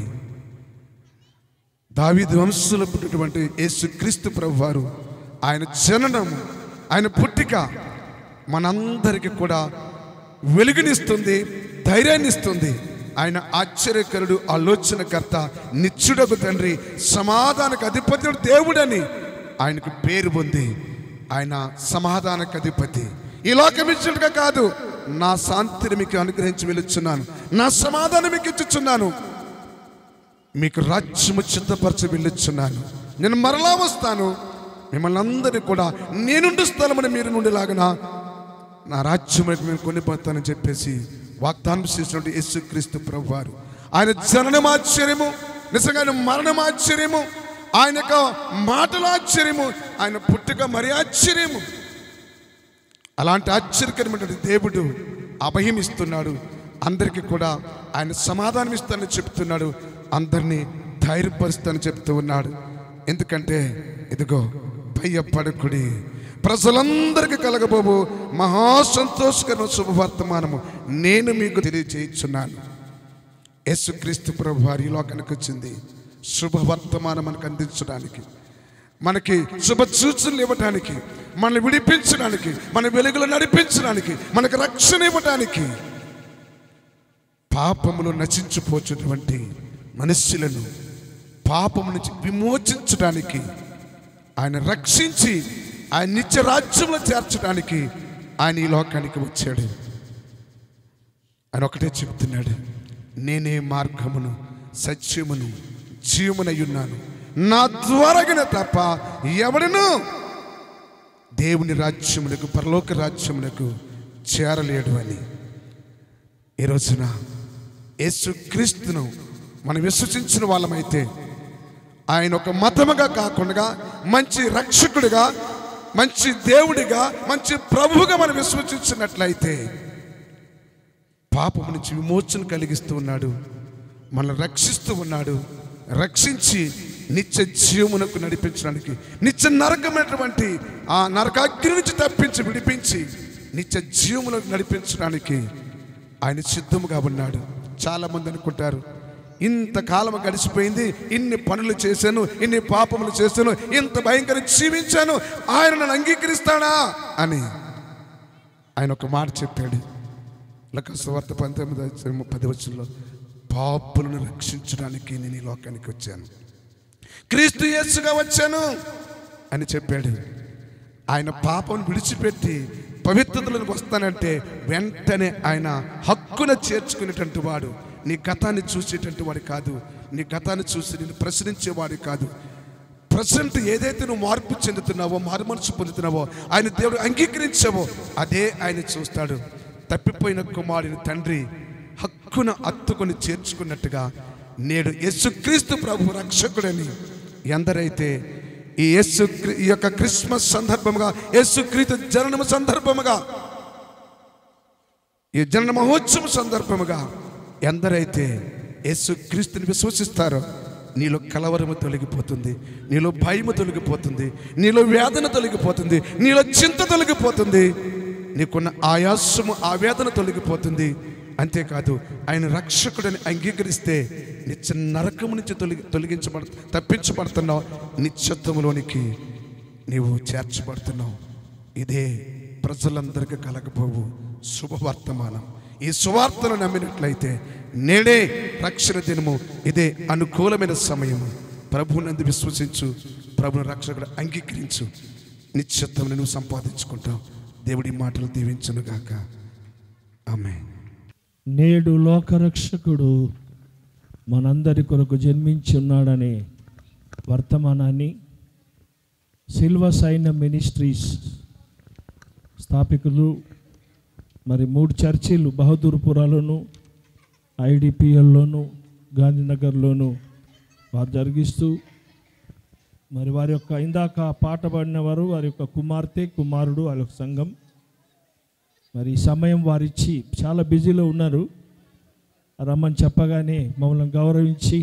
దావీదు వంశంలో పుట్టినటువంటి యేసు క్రీస్తు ప్రభు వారు ఆయన జననము ఆయన పుట్టిక మనందరికీ కూడా వెలుగునిస్తుంది ధైర్యాన్ని ఇస్తుంది ఆయన ఆశ్చర్యకరుడు ఆలోచనకర్త నిత్యుడకు తండ్రి సమాధానకు అధిపతి దేవుడని ఆయనకు పేరు పొంది ఆయన సమాధానకు అధిపతి ఈ లోకం ఇచ్చినట్టుగా కాదు నా శాంతిని మీకు అనుగ్రహించి వెలుచున్నాను నా సమాధానం మీకు ఇచ్చుచున్నాను మీకు రాజ్యము చిత్తపరచి వెళ్ళొచ్చున్నాను నేను మరలా వస్తాను మిమ్మల్ని అందరినీ కూడా నేనుండు స్థలమని మీరు నుండిలాగన నా రాజ్యములకు నేను కొనిపోతానని చెప్పేసి వాగ్దానం చేసినటువంటి యేసుక్రీస్తు ప్రభు వారు ఆయన జననం ఆశ్చర్యము నిజంగా ఆయన మరణం ఆశ్చర్యము ఆయన యొక్క మాటలు ఆశ్చర్యము ఆయన పుట్టుక మరి ఆశ్చర్యము అలాంటి ఆశ్చర్యకరమైన దేవుడు అభయం ఇస్తున్నాడు అందరికీ కూడా ఆయన సమాధానం ఇస్తానని చెప్తున్నాడు అందరినీ ధైర్యపరుస్తానని చెప్తూ ఉన్నాడు ఎందుకంటే ఇదిగో భయపడకుడి ప్రజలందరికీ కలగబోబు మహా సంతోషకరమైన శుభవర్తమానము నేను మీకు తెలియజేయుచున్నాను యేసుక్రీస్తు ప్రభు వారి ఈ లోకానికి వచ్చింది శుభవర్తమానం మనకు అందించడానికి మనకి శుభ సూచనలు ఇవ్వడానికి మనల్ని విడిపించడానికి మన వెలుగులో నడిపించడానికి మనకు రక్షణ ఇవ్వడానికి పాపములు నశించిపోతున్నటువంటి మనుష్యులను పాపము నుంచి విమోచించడానికి ఆయన రక్షించి ఆయన నిత్య రాజ్యంలో చేర్చడానికి ఆయన ఈ లోకానికి వచ్చాడు ఆయన ఒకటే చెప్తున్నాడు నేనే మార్గమును సత్యమును జీవమునై ఉన్నాను నా ద్వారాగిన తప్ప ఎవడను దేవుని రాజ్యములకు పరలోక రాజ్యములకు చేరలేడు అని ఈ రోజున యేసుక్రీస్తును మనం విశ్వసించిన వాళ్ళమైతే ఆయన ఒక మతముగా కాకుండా మంచి రక్షకుడిగా మంచి దేవుడిగా మంచి ప్రభువుగా మనం విశ్వసించినట్లయితే పాపం నుంచి విమోచన కలిగిస్తూ ఉన్నాడు మనల్ని రక్షిస్తూ ఉన్నాడు రక్షించి నిత్య జీవమునకు నడిపించడానికి నిత్య నరకమైనటువంటి ఆ నరకాగ్ని నుంచి తప్పించి విడిపించి నిత్య జీవములకు నడిపించడానికి ఆయన సిద్ధముగా ఉన్నాడు చాలా మంది అనుకుంటారు ఇంతకాలం గడిచిపోయింది ఇన్ని పనులు చేశాను ఇన్ని పాపములు చేశాను ఇంత భయంకర జీవించాను ఆయన నన్ను అంగీకరిస్తాడా అని ఆయన ఒక మాట చెప్పాడు లకస్వార్త పంతొమ్మిది అధ్యాయం పది వచ్చంలో పాపులను రక్షించడానికి నేను ఈ లోకానికి వచ్చాను క్రీస్తు యేసుగా వచ్చాను అని చెప్పాడు ఆయన పాపం విడిచిపెట్టి పవిత్రతలకు వస్తానంటే వెంటనే ఆయన హక్కున చేర్చుకునేటువంటి వాడు నీ గతాన్ని చూసేటువంటి వాడు కాదు నీ గతాన్ని చూసి నేను ప్రశ్నించేవాడు కాదు ప్రజెంట్ ఏదైతే నువ్వు మార్పు చెందుతున్నావో మారుమనసు పొందుతున్నావో ఆయన దేవుడు అంగీకరించావో అదే ఆయన చూస్తాడు తప్పిపోయిన కుమారుని తండ్రి హక్కున అత్తుకొని చేర్చుకున్నట్టుగా నేడు యేసుక్రీస్తు ప్రభు రక్షకుడని ఎందరైతే ఈ యేసు ఈ యొక్క క్రిస్మస్ సందర్భముగా యేసుక్రీస్తు జననము సందర్భముగా ఈ జనన మహోత్సవం సందర్భముగా ఎందరైతే యేసు క్రీస్తుని విశ్వసిస్తారో నీలో కలవరము తొలగిపోతుంది నీలో భయము తొలగిపోతుంది నీలో వేదన తొలగిపోతుంది నీలో చింత తొలగిపోతుంది నీకున్న ఆయాసము ఆ వేదన తొలగిపోతుంది అంతేకాదు ఆయన రక్షకుడని అంగీకరిస్తే నిత్య నరకము నుంచి తొలగి తొలగించబడ తప్పించబడుతున్నావు నిత్యత్వములోనికి నీవు చేర్చబడుతున్నావు ఇదే ప్రజలందరికీ కలగబోవు శుభవర్తమానం ఈ సువార్తను నమ్మినట్లయితే నేడే రక్షణ దినము ఇదే అనుకూలమైన సమయము ప్రభువునందు విశ్వసించు ప్రభుని రక్షకుడు అంగీకరించు నిత్యత్వం నువ్వు సంపాదించుకుంటావు దేవుడి మాటలు దీవించును గాక ఆమె నేడు లోకరక్షకుడు మనందరి కొరకు జన్మించి ఉన్నాడనే వర్తమానాన్ని సిల్వ సైన్య మినిస్ట్రీస్ స్థాపికులు మరి మూడు చర్చిలు బహదూర్పురాలోను ఐడిపిఎల్లోను గాంధీనగర్లోను వారు జరిగిస్తూ మరి వారి యొక్క ఇందాక పాట పాడిన వారు వారి యొక్క కుమార్తె కుమారుడు వాళ్ళ యొక్క సంఘం మరి ఈ సమయం వారిచ్చి చాలా బిజీలో ఉన్నారు రమ్మని చెప్పగానే మమ్మల్ని గౌరవించి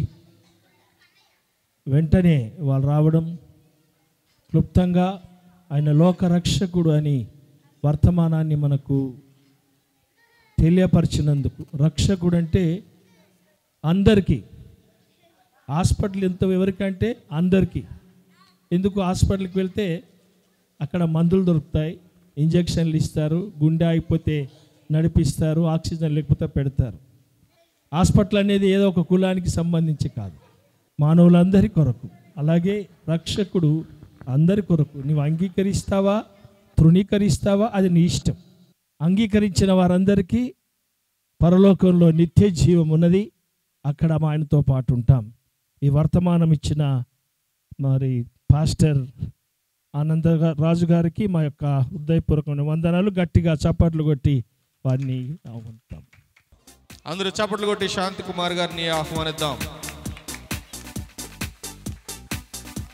వెంటనే వాళ్ళు రావడం క్లుప్తంగా ఆయన లోకరక్షకుడు అని వర్తమానాన్ని మనకు తెలియపరిచినందుకు రక్షకుడు అంటే అందరికీ హాస్పిటల్ ఎంత ఎవరికంటే అందరికీ ఎందుకు హాస్పిటల్కి వెళ్తే అక్కడ మందులు దొరుకుతాయి ఇంజక్షన్లు ఇస్తారు గుండె అయిపోతే నడిపిస్తారు ఆక్సిజన్ లేకపోతే పెడతారు హాస్పిటల్ అనేది ఏదో ఒక కులానికి సంబంధించి కాదు మానవులందరి కొరకు అలాగే రక్షకుడు అందరి కొరకు నీవు అంగీకరిస్తావా తృణీకరిస్తావా అది నీ ఇష్టం అంగీకరించిన వారందరికీ పరలోకంలో నిత్య జీవం ఉన్నది అక్కడ మా ఆయనతో పాటు ఉంటాం ఈ వర్తమానం ఇచ్చిన మరి పాస్టర్ ఆనంద గా- రాజు గారికి మా యొక్క హృదయపూర్వకమైన వందనాలు గట్టిగా చప్పట్లు కొట్టి వారిని ఆహ్వానిస్తాం అందరూ చప్పట్లు కొట్టి శాంతి కుమార్ గారిని ఆహ్వానిద్దాం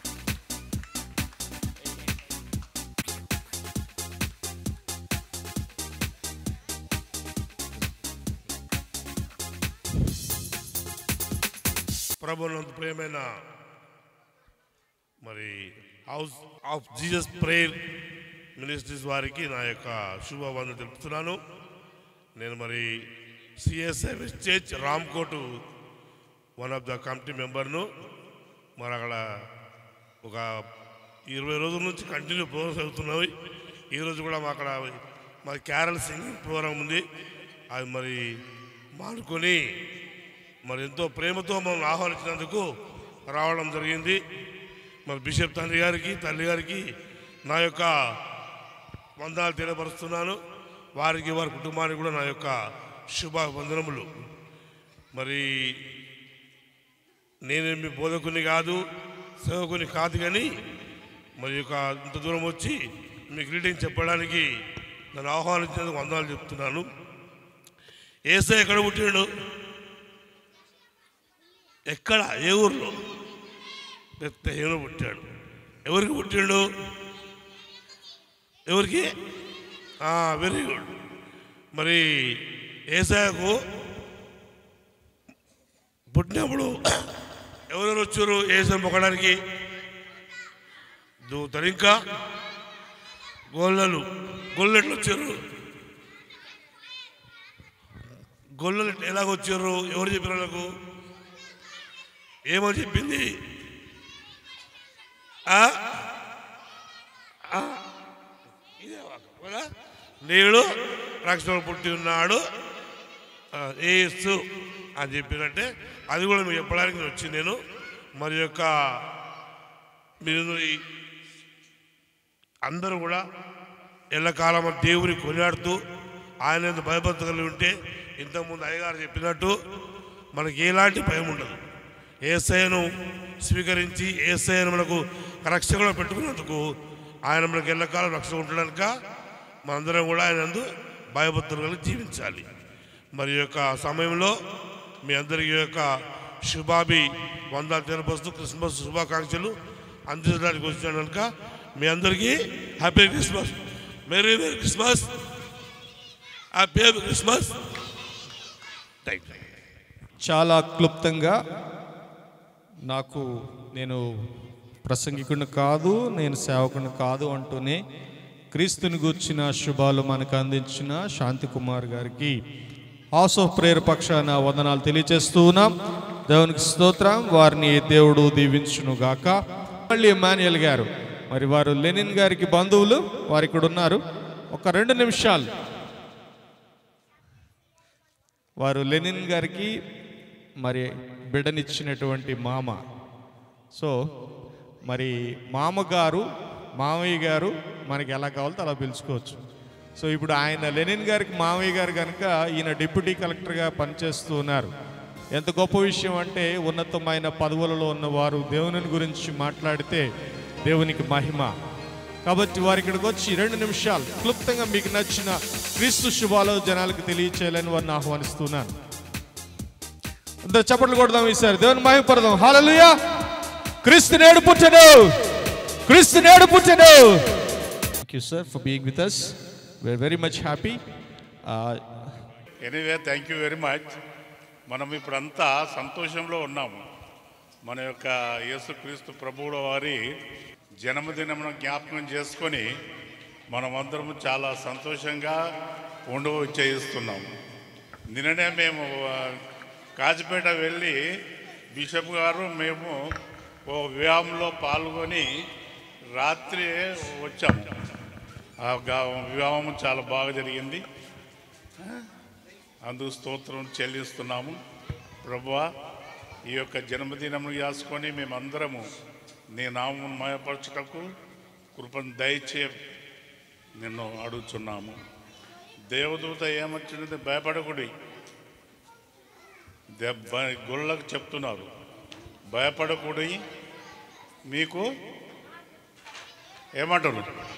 ప్రభునందు ప్రియమైన మరి house of Jesus prayer ministries వారికి నా యొక్క శుభవందన తెలుపుతున్నాను నేను మరి CSI church Ramkote one of the committee మెంబర్ను మరి అక్కడ ఒక ఇరవై రోజుల నుంచి కంటిన్యూ ప్రోగ్రామ్స్ అవుతున్నాయి ఈరోజు కూడా మా అక్కడ మరి క్యారల్ సింగింగ్ ప్రోగ్రామ్ ఉంది అది మరి మానుకొని మరి ఎంతో ప్రేమతో మమ్మల్ని ఆహ్వానించినందుకు రావడం జరిగింది మరి బిషప్ తండ్రి గారికి తల్లి గారికి నా యొక్క వందనాలు తెలియపరుస్తున్నాను వారికి వారి కుటుంబానికి కూడా నా యొక్క శుభ వందనములు మరి నేనేమి బోధకుని కాదు సేవకుని కాదు కానీ మరి యొక్క ఇంత దూరం వచ్చి మీకు గ్రీటింగ్ చెప్పడానికి నన్ను ఆహ్వానించినందుకు వందనాలు చెప్తున్నాను ఏసై ఎక్కడ పుట్టాడు ఎక్కడ ఏ ఊర్లో బెత్తహేను పుట్టాడు ఎవరికి పుట్టాడు ఎవరికి వెరీ గుడ్ మరి ఏసాయకు పుట్టినప్పుడు ఎవరెవరు వచ్చారు ఏసా మొక్కడానికి దూతలు ఇంకా గొల్లలు గొల్లెట్లు వచ్చారు గొల్లలు ఎలాగొచ్చారు ఎవరు చెప్పారు నాకు ఏమని చెప్పింది ఆ? ఆ? ఇదే వాక్యం కదా? నేడు రక్షణ పుట్టి ఉన్నాడు ఆ, ఏసు అని చెప్పినట్టే అది కూడా మీకు చెప్పడానికి నేను వచ్చి నేను మరి యొక్క మీరు ఈ అందరూ కూడా ఎల్లకాలం దేవుని కొనియాడుతూ ఆయన ఎంత భయభక్తి కలిగి ఉంటే ఇంతకుముందు అయ్యగారు చెప్పినట్టు మనకి ఎలాంటి భయం ఉండదు ఏసైను స్వీకరించి ఏసైను మనకు రక్షకుడు పెట్టుకున్నందుకు ఆయన మనకు ఎల్లకాలం రక్షణ ఉండడానిక మనందరం కూడా ఆయన నందు భయభక్తులు కలిగి జీవించాలి మరి ఈ యొక్క సమయంలో మీ అందరికీ ఈ యొక్క శుభాభి వందలు తెలపస్తూ క్రిస్మస్ శుభాకాంక్షలు అందించడానికి వచ్చిన కనుక మీ అందరికీ happy Christmas merry merry Christmas happy happy Christmas thank you చాలా క్లుప్తంగా నాకు నేను ప్రసంగికుని కాదు నేను సేవకుని కాదు అంటూనే క్రీస్తుని గూర్చిన శుభాలు మనకు అందించిన శాంతి కుమార్ గారికి హౌస్ ఆఫ్ ప్రేయర్ పక్షాన వందనాలు తెలియజేస్తూ ఉన్నాం దేవునికి స్తోత్రం వారిని దేవుడు దీవించును గాక మళ్ళీ ఎమాన్యుయల్ గారు మరి వారు లెనిన్ గారికి బంధువులు వారు ఇక్కడ ఉన్నారు ఒక రెండు నిమిషాలు వారు లెనిన్ గారికి మరి బిడ్డనిచ్చినటువంటి మామ సో మరి మామగారు మామయ్య గారు మనకి ఎలా కావాలో అలా పిలుచుకోవచ్చు సో ఇప్పుడు ఆయన లెనిన్ గారికి మామయ్య గారు కనుక ఈయన డిప్యూటీ కలెక్టర్గా పనిచేస్తూ ఉన్నారు ఎంత గొప్ప విషయం అంటే ఉన్నతమైన పదవులలో ఉన్నవారు దేవుని గురించి మాట్లాడితే దేవునికి మహిమ కాబట్టి వారి ఇక్కడికి వచ్చి రెండు నిమిషాలు క్లుప్తంగా మీకు నచ్చిన క్రీస్తు శుభాలు జనాలకు తెలియచేయాలని వారిని ఆహ్వానిస్తున్నాను అందరు చప్పట్లు కొడదాం ఈసారి దేవుని మహిమపడదాం హాలలుయా క్రీస్తు నేడు పుట్టడు క్రీస్తు నేడు పుట్టడు thank you sir for being with us we are very much happy anyway thank you very much మనం ఇప్పుడంతా సంతోషంలో ఉన్నాము మన యొక్క యేసుక్రీస్తు ప్రభువుల వారి జన్మదినమును జ్ఞాపకం చేసుకొని మనమందరం చాలా సంతోషంగా ఉండవ చేయిస్తున్నాము నిన్ననే మేము ఆ, కాజిపేట వెళ్ళి బిషప్ గారు మేము ఓ వివాహంలో పాల్గొని రాత్రి వచ్చాము ఆ గా- వివాహం చాలా బాగా జరిగింది అందుకు స్తోత్రం చెల్లిస్తున్నాము ప్రభువా ఈ యొక్క జన్మదినము చేసుకొని మేమందరము నీ నామం మయపరచుటకు కృపను దయచే నిన్ను అడుగుతున్నాము దేవదూత ఏమొచ్చినది భయపడకుడి దెబ్బ గుళ్ళకు చెప్తున్నారు భయపడకుడి మీకు ఏమంటారు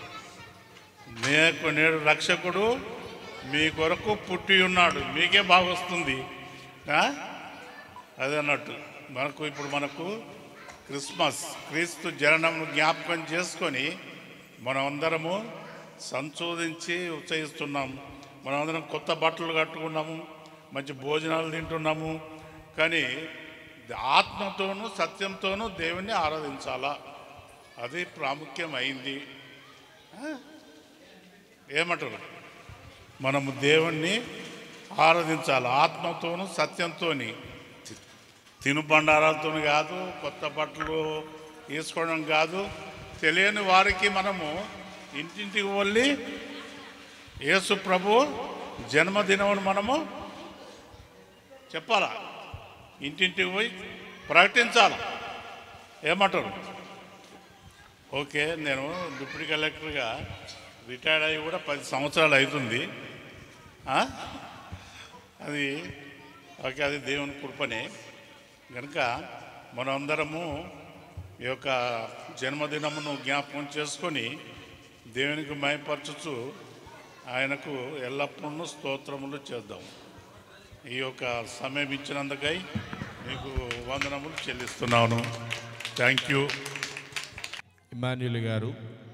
నీకు నేడు రక్షకుడు మీ కొరకు పుట్టి ఉన్నాడు మీకే బాగొస్తుంది ఆ? అదే అన్నట్టు మనకు ఇప్పుడు మనకు క్రిస్మస్ క్రీస్తు జననం జ్ఞాపకం చేసుకొని మనమందరము సంశోధించి ఉత్సహిస్తున్నాం మనమందరం కొత్త బట్టలు కట్టుకున్నాము మంచి భోజనాలు తింటున్నాము కానీ ఆత్మతోనూ సత్యంతోనూ దేవుణ్ణి ఆరాధించాలా అది ప్రాముఖ్యమైంది ఆ? ఏమంటారు మనము దేవుణ్ణి ఆరాధించాలి ఆత్మతోనూ సత్యంతోని తినుబండారాలతో కాదు కొత్త బట్టలు వేసుకోవడం కాదు తెలియని వారికి మనము ఇంటింటికి వెళ్ళి యేసు ప్రభు జన్మదినమును మనము చెప్పాలా ఇంటింటికి పోయి ప్రకటించాలి ఏమంటారు ఓకే నేను డిప్యూటీ కలెక్టర్గా రిటైర్డ్ అయ్యి కూడా పది సంవత్సరాలు అవుతుంది ఆ? అది ఓకే అది దేవుని కృపనే కనుక మనమందరము ఈ యొక్క జన్మదినమును జ్ఞాపకం చేసుకొని దేవునికి మయపరచుచు ఆయనకు ఎల్లప్పుడూ స్తోత్రములు చేద్దాం ఈ యొక్క సమయం ఇచ్చినందుకై మీకు వందనములు చెల్లిస్తున్నాను థ్యాంక్ యూ ఇమాన్యుల్ గారు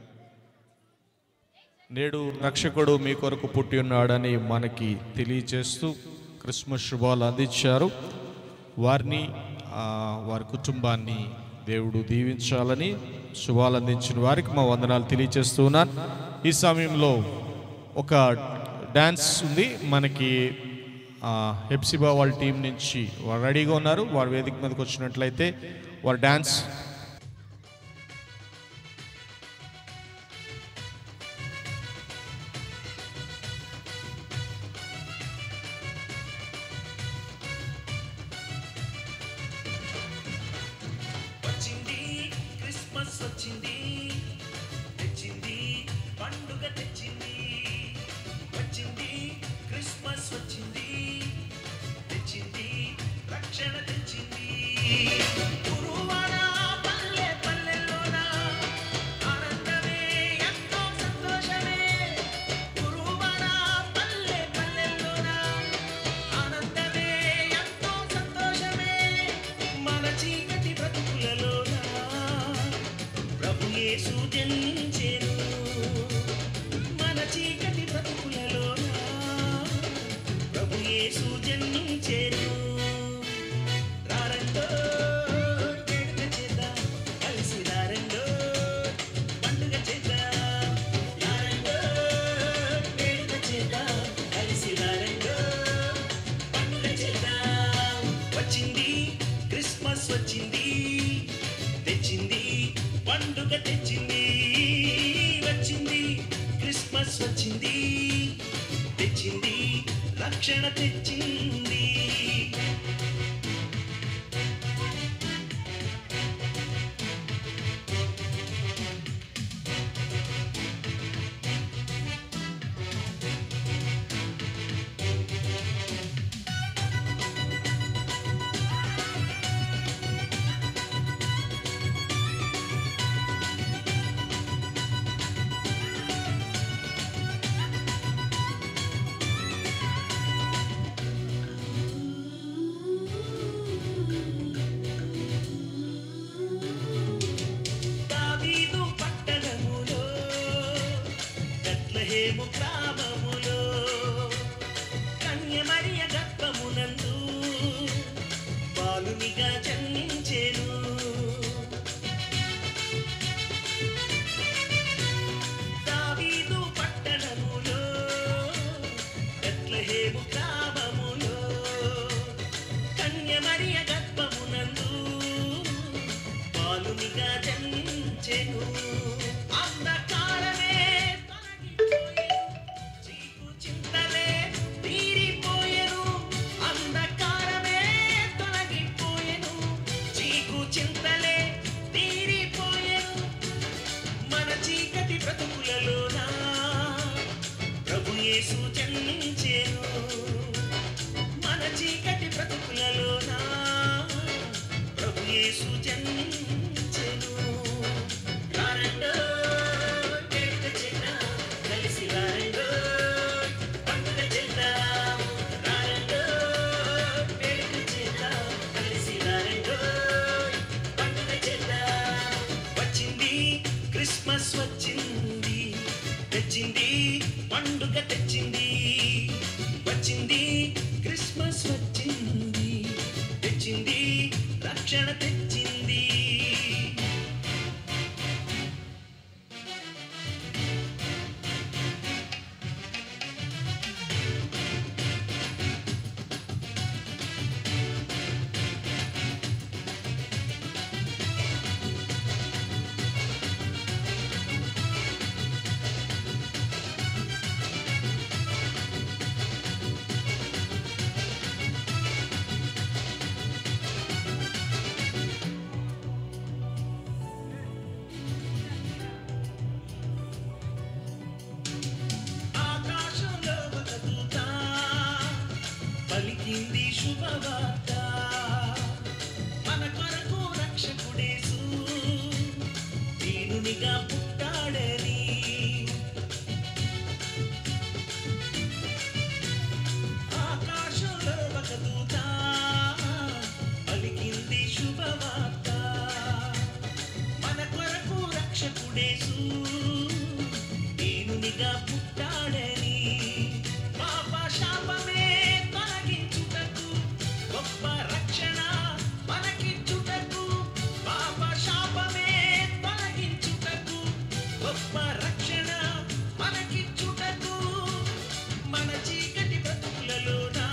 నేడు రక్షకుడు మీ కొరకు పుట్టి ఉన్నాడని మనకి తెలియచేస్తూ క్రిస్మస్ శుభాలు అందించారు వారిని ఆ, వారి కుటుంబాన్ని దేవుడు దీవించాలని శుభాలు అందించిన వారికి మా వందనాలు తెలియచేస్తూ ఉన్నాను ఈ సమయంలో ఒక డ్యాన్స్ ఉంది మనకి ఆ, హెప్సిబా వాళ్ళ టీం నుంచి వారు రెడీగా ఉన్నారు వారు వేదిక మీదకి వచ్చినట్లయితే వారు డ్యాన్స్ వచ్చింది క్రిస్మస్ వచ్చింది తెచ్చింది పండుగ తెచ్చింది వచ్చింది క్రిస్మస్ వచ్చింది తెచ్చింది రక్షణ తెచ్చింది గురువార పల్లె పల్లెల్లోన ఆనందమే ఎంతో సంతోషమే గురువార పల్లె పల్లెల్లోన ఆనందమే ఎంతో సంతోషమే మన చీకటి బ్రతుకులలోన ప్రభు యేసు జన్మించెను మన చీకటి బ్రతుకులలోన ప్రభు యేసు జన్మించెను రారండో వేడుక చేద్దాం కలిసి రారండో పండుగ చేద్దాం రారండో వేడుక చేద్దాం కలిసి రారండో పండుగ చేద్దాం వచ్చింది క్రిస్మస్ వచ్చింది తెచ్చింది పండుగ తెచ్చింది వచ్చింది క్రిస్మస్ వచ్చింది తెచ్చింది రక్షణ తెచ్చింది దావీదు పట్టణములో బెత్లెహేము గ్రామములో కన్యమరియ గర్భమునందు బాలునిగా జన్మించెను దావీదు పట్టణములో బెత్లెహేము గ్రామములో కన్యమరియ గర్భమునందు బాలునిగా జన్మించెను అంధకారమే తొలగిపోయెను, చీకు చింతలే తీరిపోయెను అంధకారమే తొలగిపోయెను చీకు చింతలే తీరిపోయెను మన చీకటి బ్రతుకులలోన ప్రభు యేసు జన్మించెను మన చీకటి బ్రతుకులలోన ప్రభు యేసు జన్మించెను రారండో వేడుక చేద్దాం కలిసి రారండో పండుగ చేద్దాం రారండో వేడుక చేద్దాం కలిసి రారండో పండుగ చేద్దాం వచ్చింది క్రిస్మస్ వచ్చింది తెచ్చింది పండుగ తెచ్చింది వచ్చింది క్రిస్మస్ వచ్చింది తెచ్చింది రక్షణ తెచ్చింది ఆకాశంలో ఒక దూత పలికింది శుభవార్త మన కొరకు రక్షకుడేసు దీనునిగా పుట్టాడని ఆకాశంలో ఒక దూత పలికింది శుభవార్త మన కొరకు రక్షకుడేసు దీనునిగా పుట్టాడని పాప శాపమే తొలగించుటకు గొప్ప రక్షణ మనకిచ్చుటకు పాప శాపమే తొలగించుటకు గొప్ప రక్షణ మనకిచ్చుటకు మన చీకటి బ్రతుకులలోనా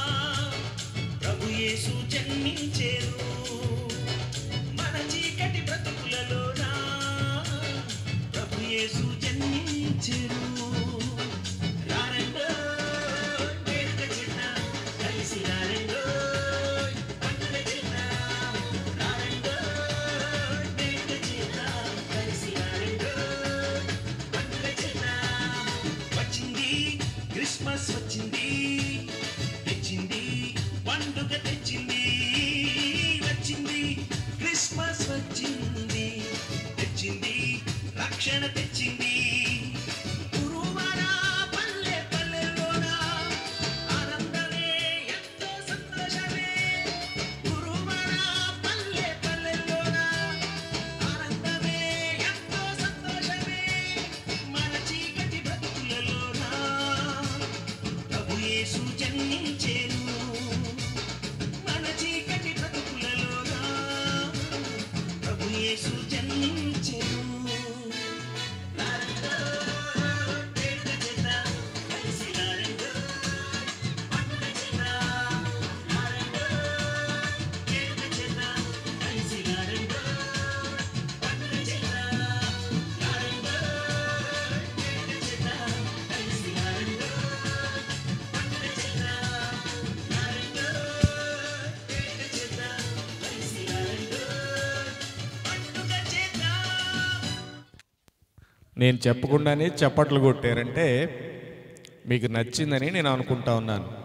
ప్రభు యేసు జన్మించేరు మన చీకటి బ్రతుకులలోనా ప్రభు యేసు జన్మించెను రారండో వేడుక చేద్దాం కలిసి రారండో పండుగ చేద్దాం రారండో వేడుక చేద్దాం కలిసి రారండో పండుగ చేద్దాం వచ్చింది క్రిస్మస్ వచ్చింది తెచ్చింది పండుగ తెచ్చింది వచ్చింది క్రిస్మస్ వచ్చింది తెచ్చింది రక్షణ తెచ్చింది గురువారా పల్లె పల్లెలోనా ఆనందమే ఎంతో సంతోషమే గురువారా పల్లె పల్లెలోనా ఆనందమే ఎంతో సంతోషమే మన చీకటి బ్రతుకులలోనా ప్రభు యేసు జన్మించేను మన చీకటి బ్రతుకులలోనా ప్రభు యేసు జన్మించెను రారండో, వేడుక చేద్దాం, కలిసి రారండో, పండుగ చేద్దాం. రారండో, వేడుక చేద్దాం, కలిసి రారండో, పండుగ చేద్దాం. రారండో, వేడుక చేద్దాం, కలిసి రారండో, పండుగ చేద్దాం. రారండో, వేడుక చేద్దాం, కలిసి రారండో, పండుగ చేద్దాం. నేను చెప్పకుండానే చప్పట్లు కొట్టారంటే మీకు నచ్చిందని నేను అనుకుంటా ఉన్నాను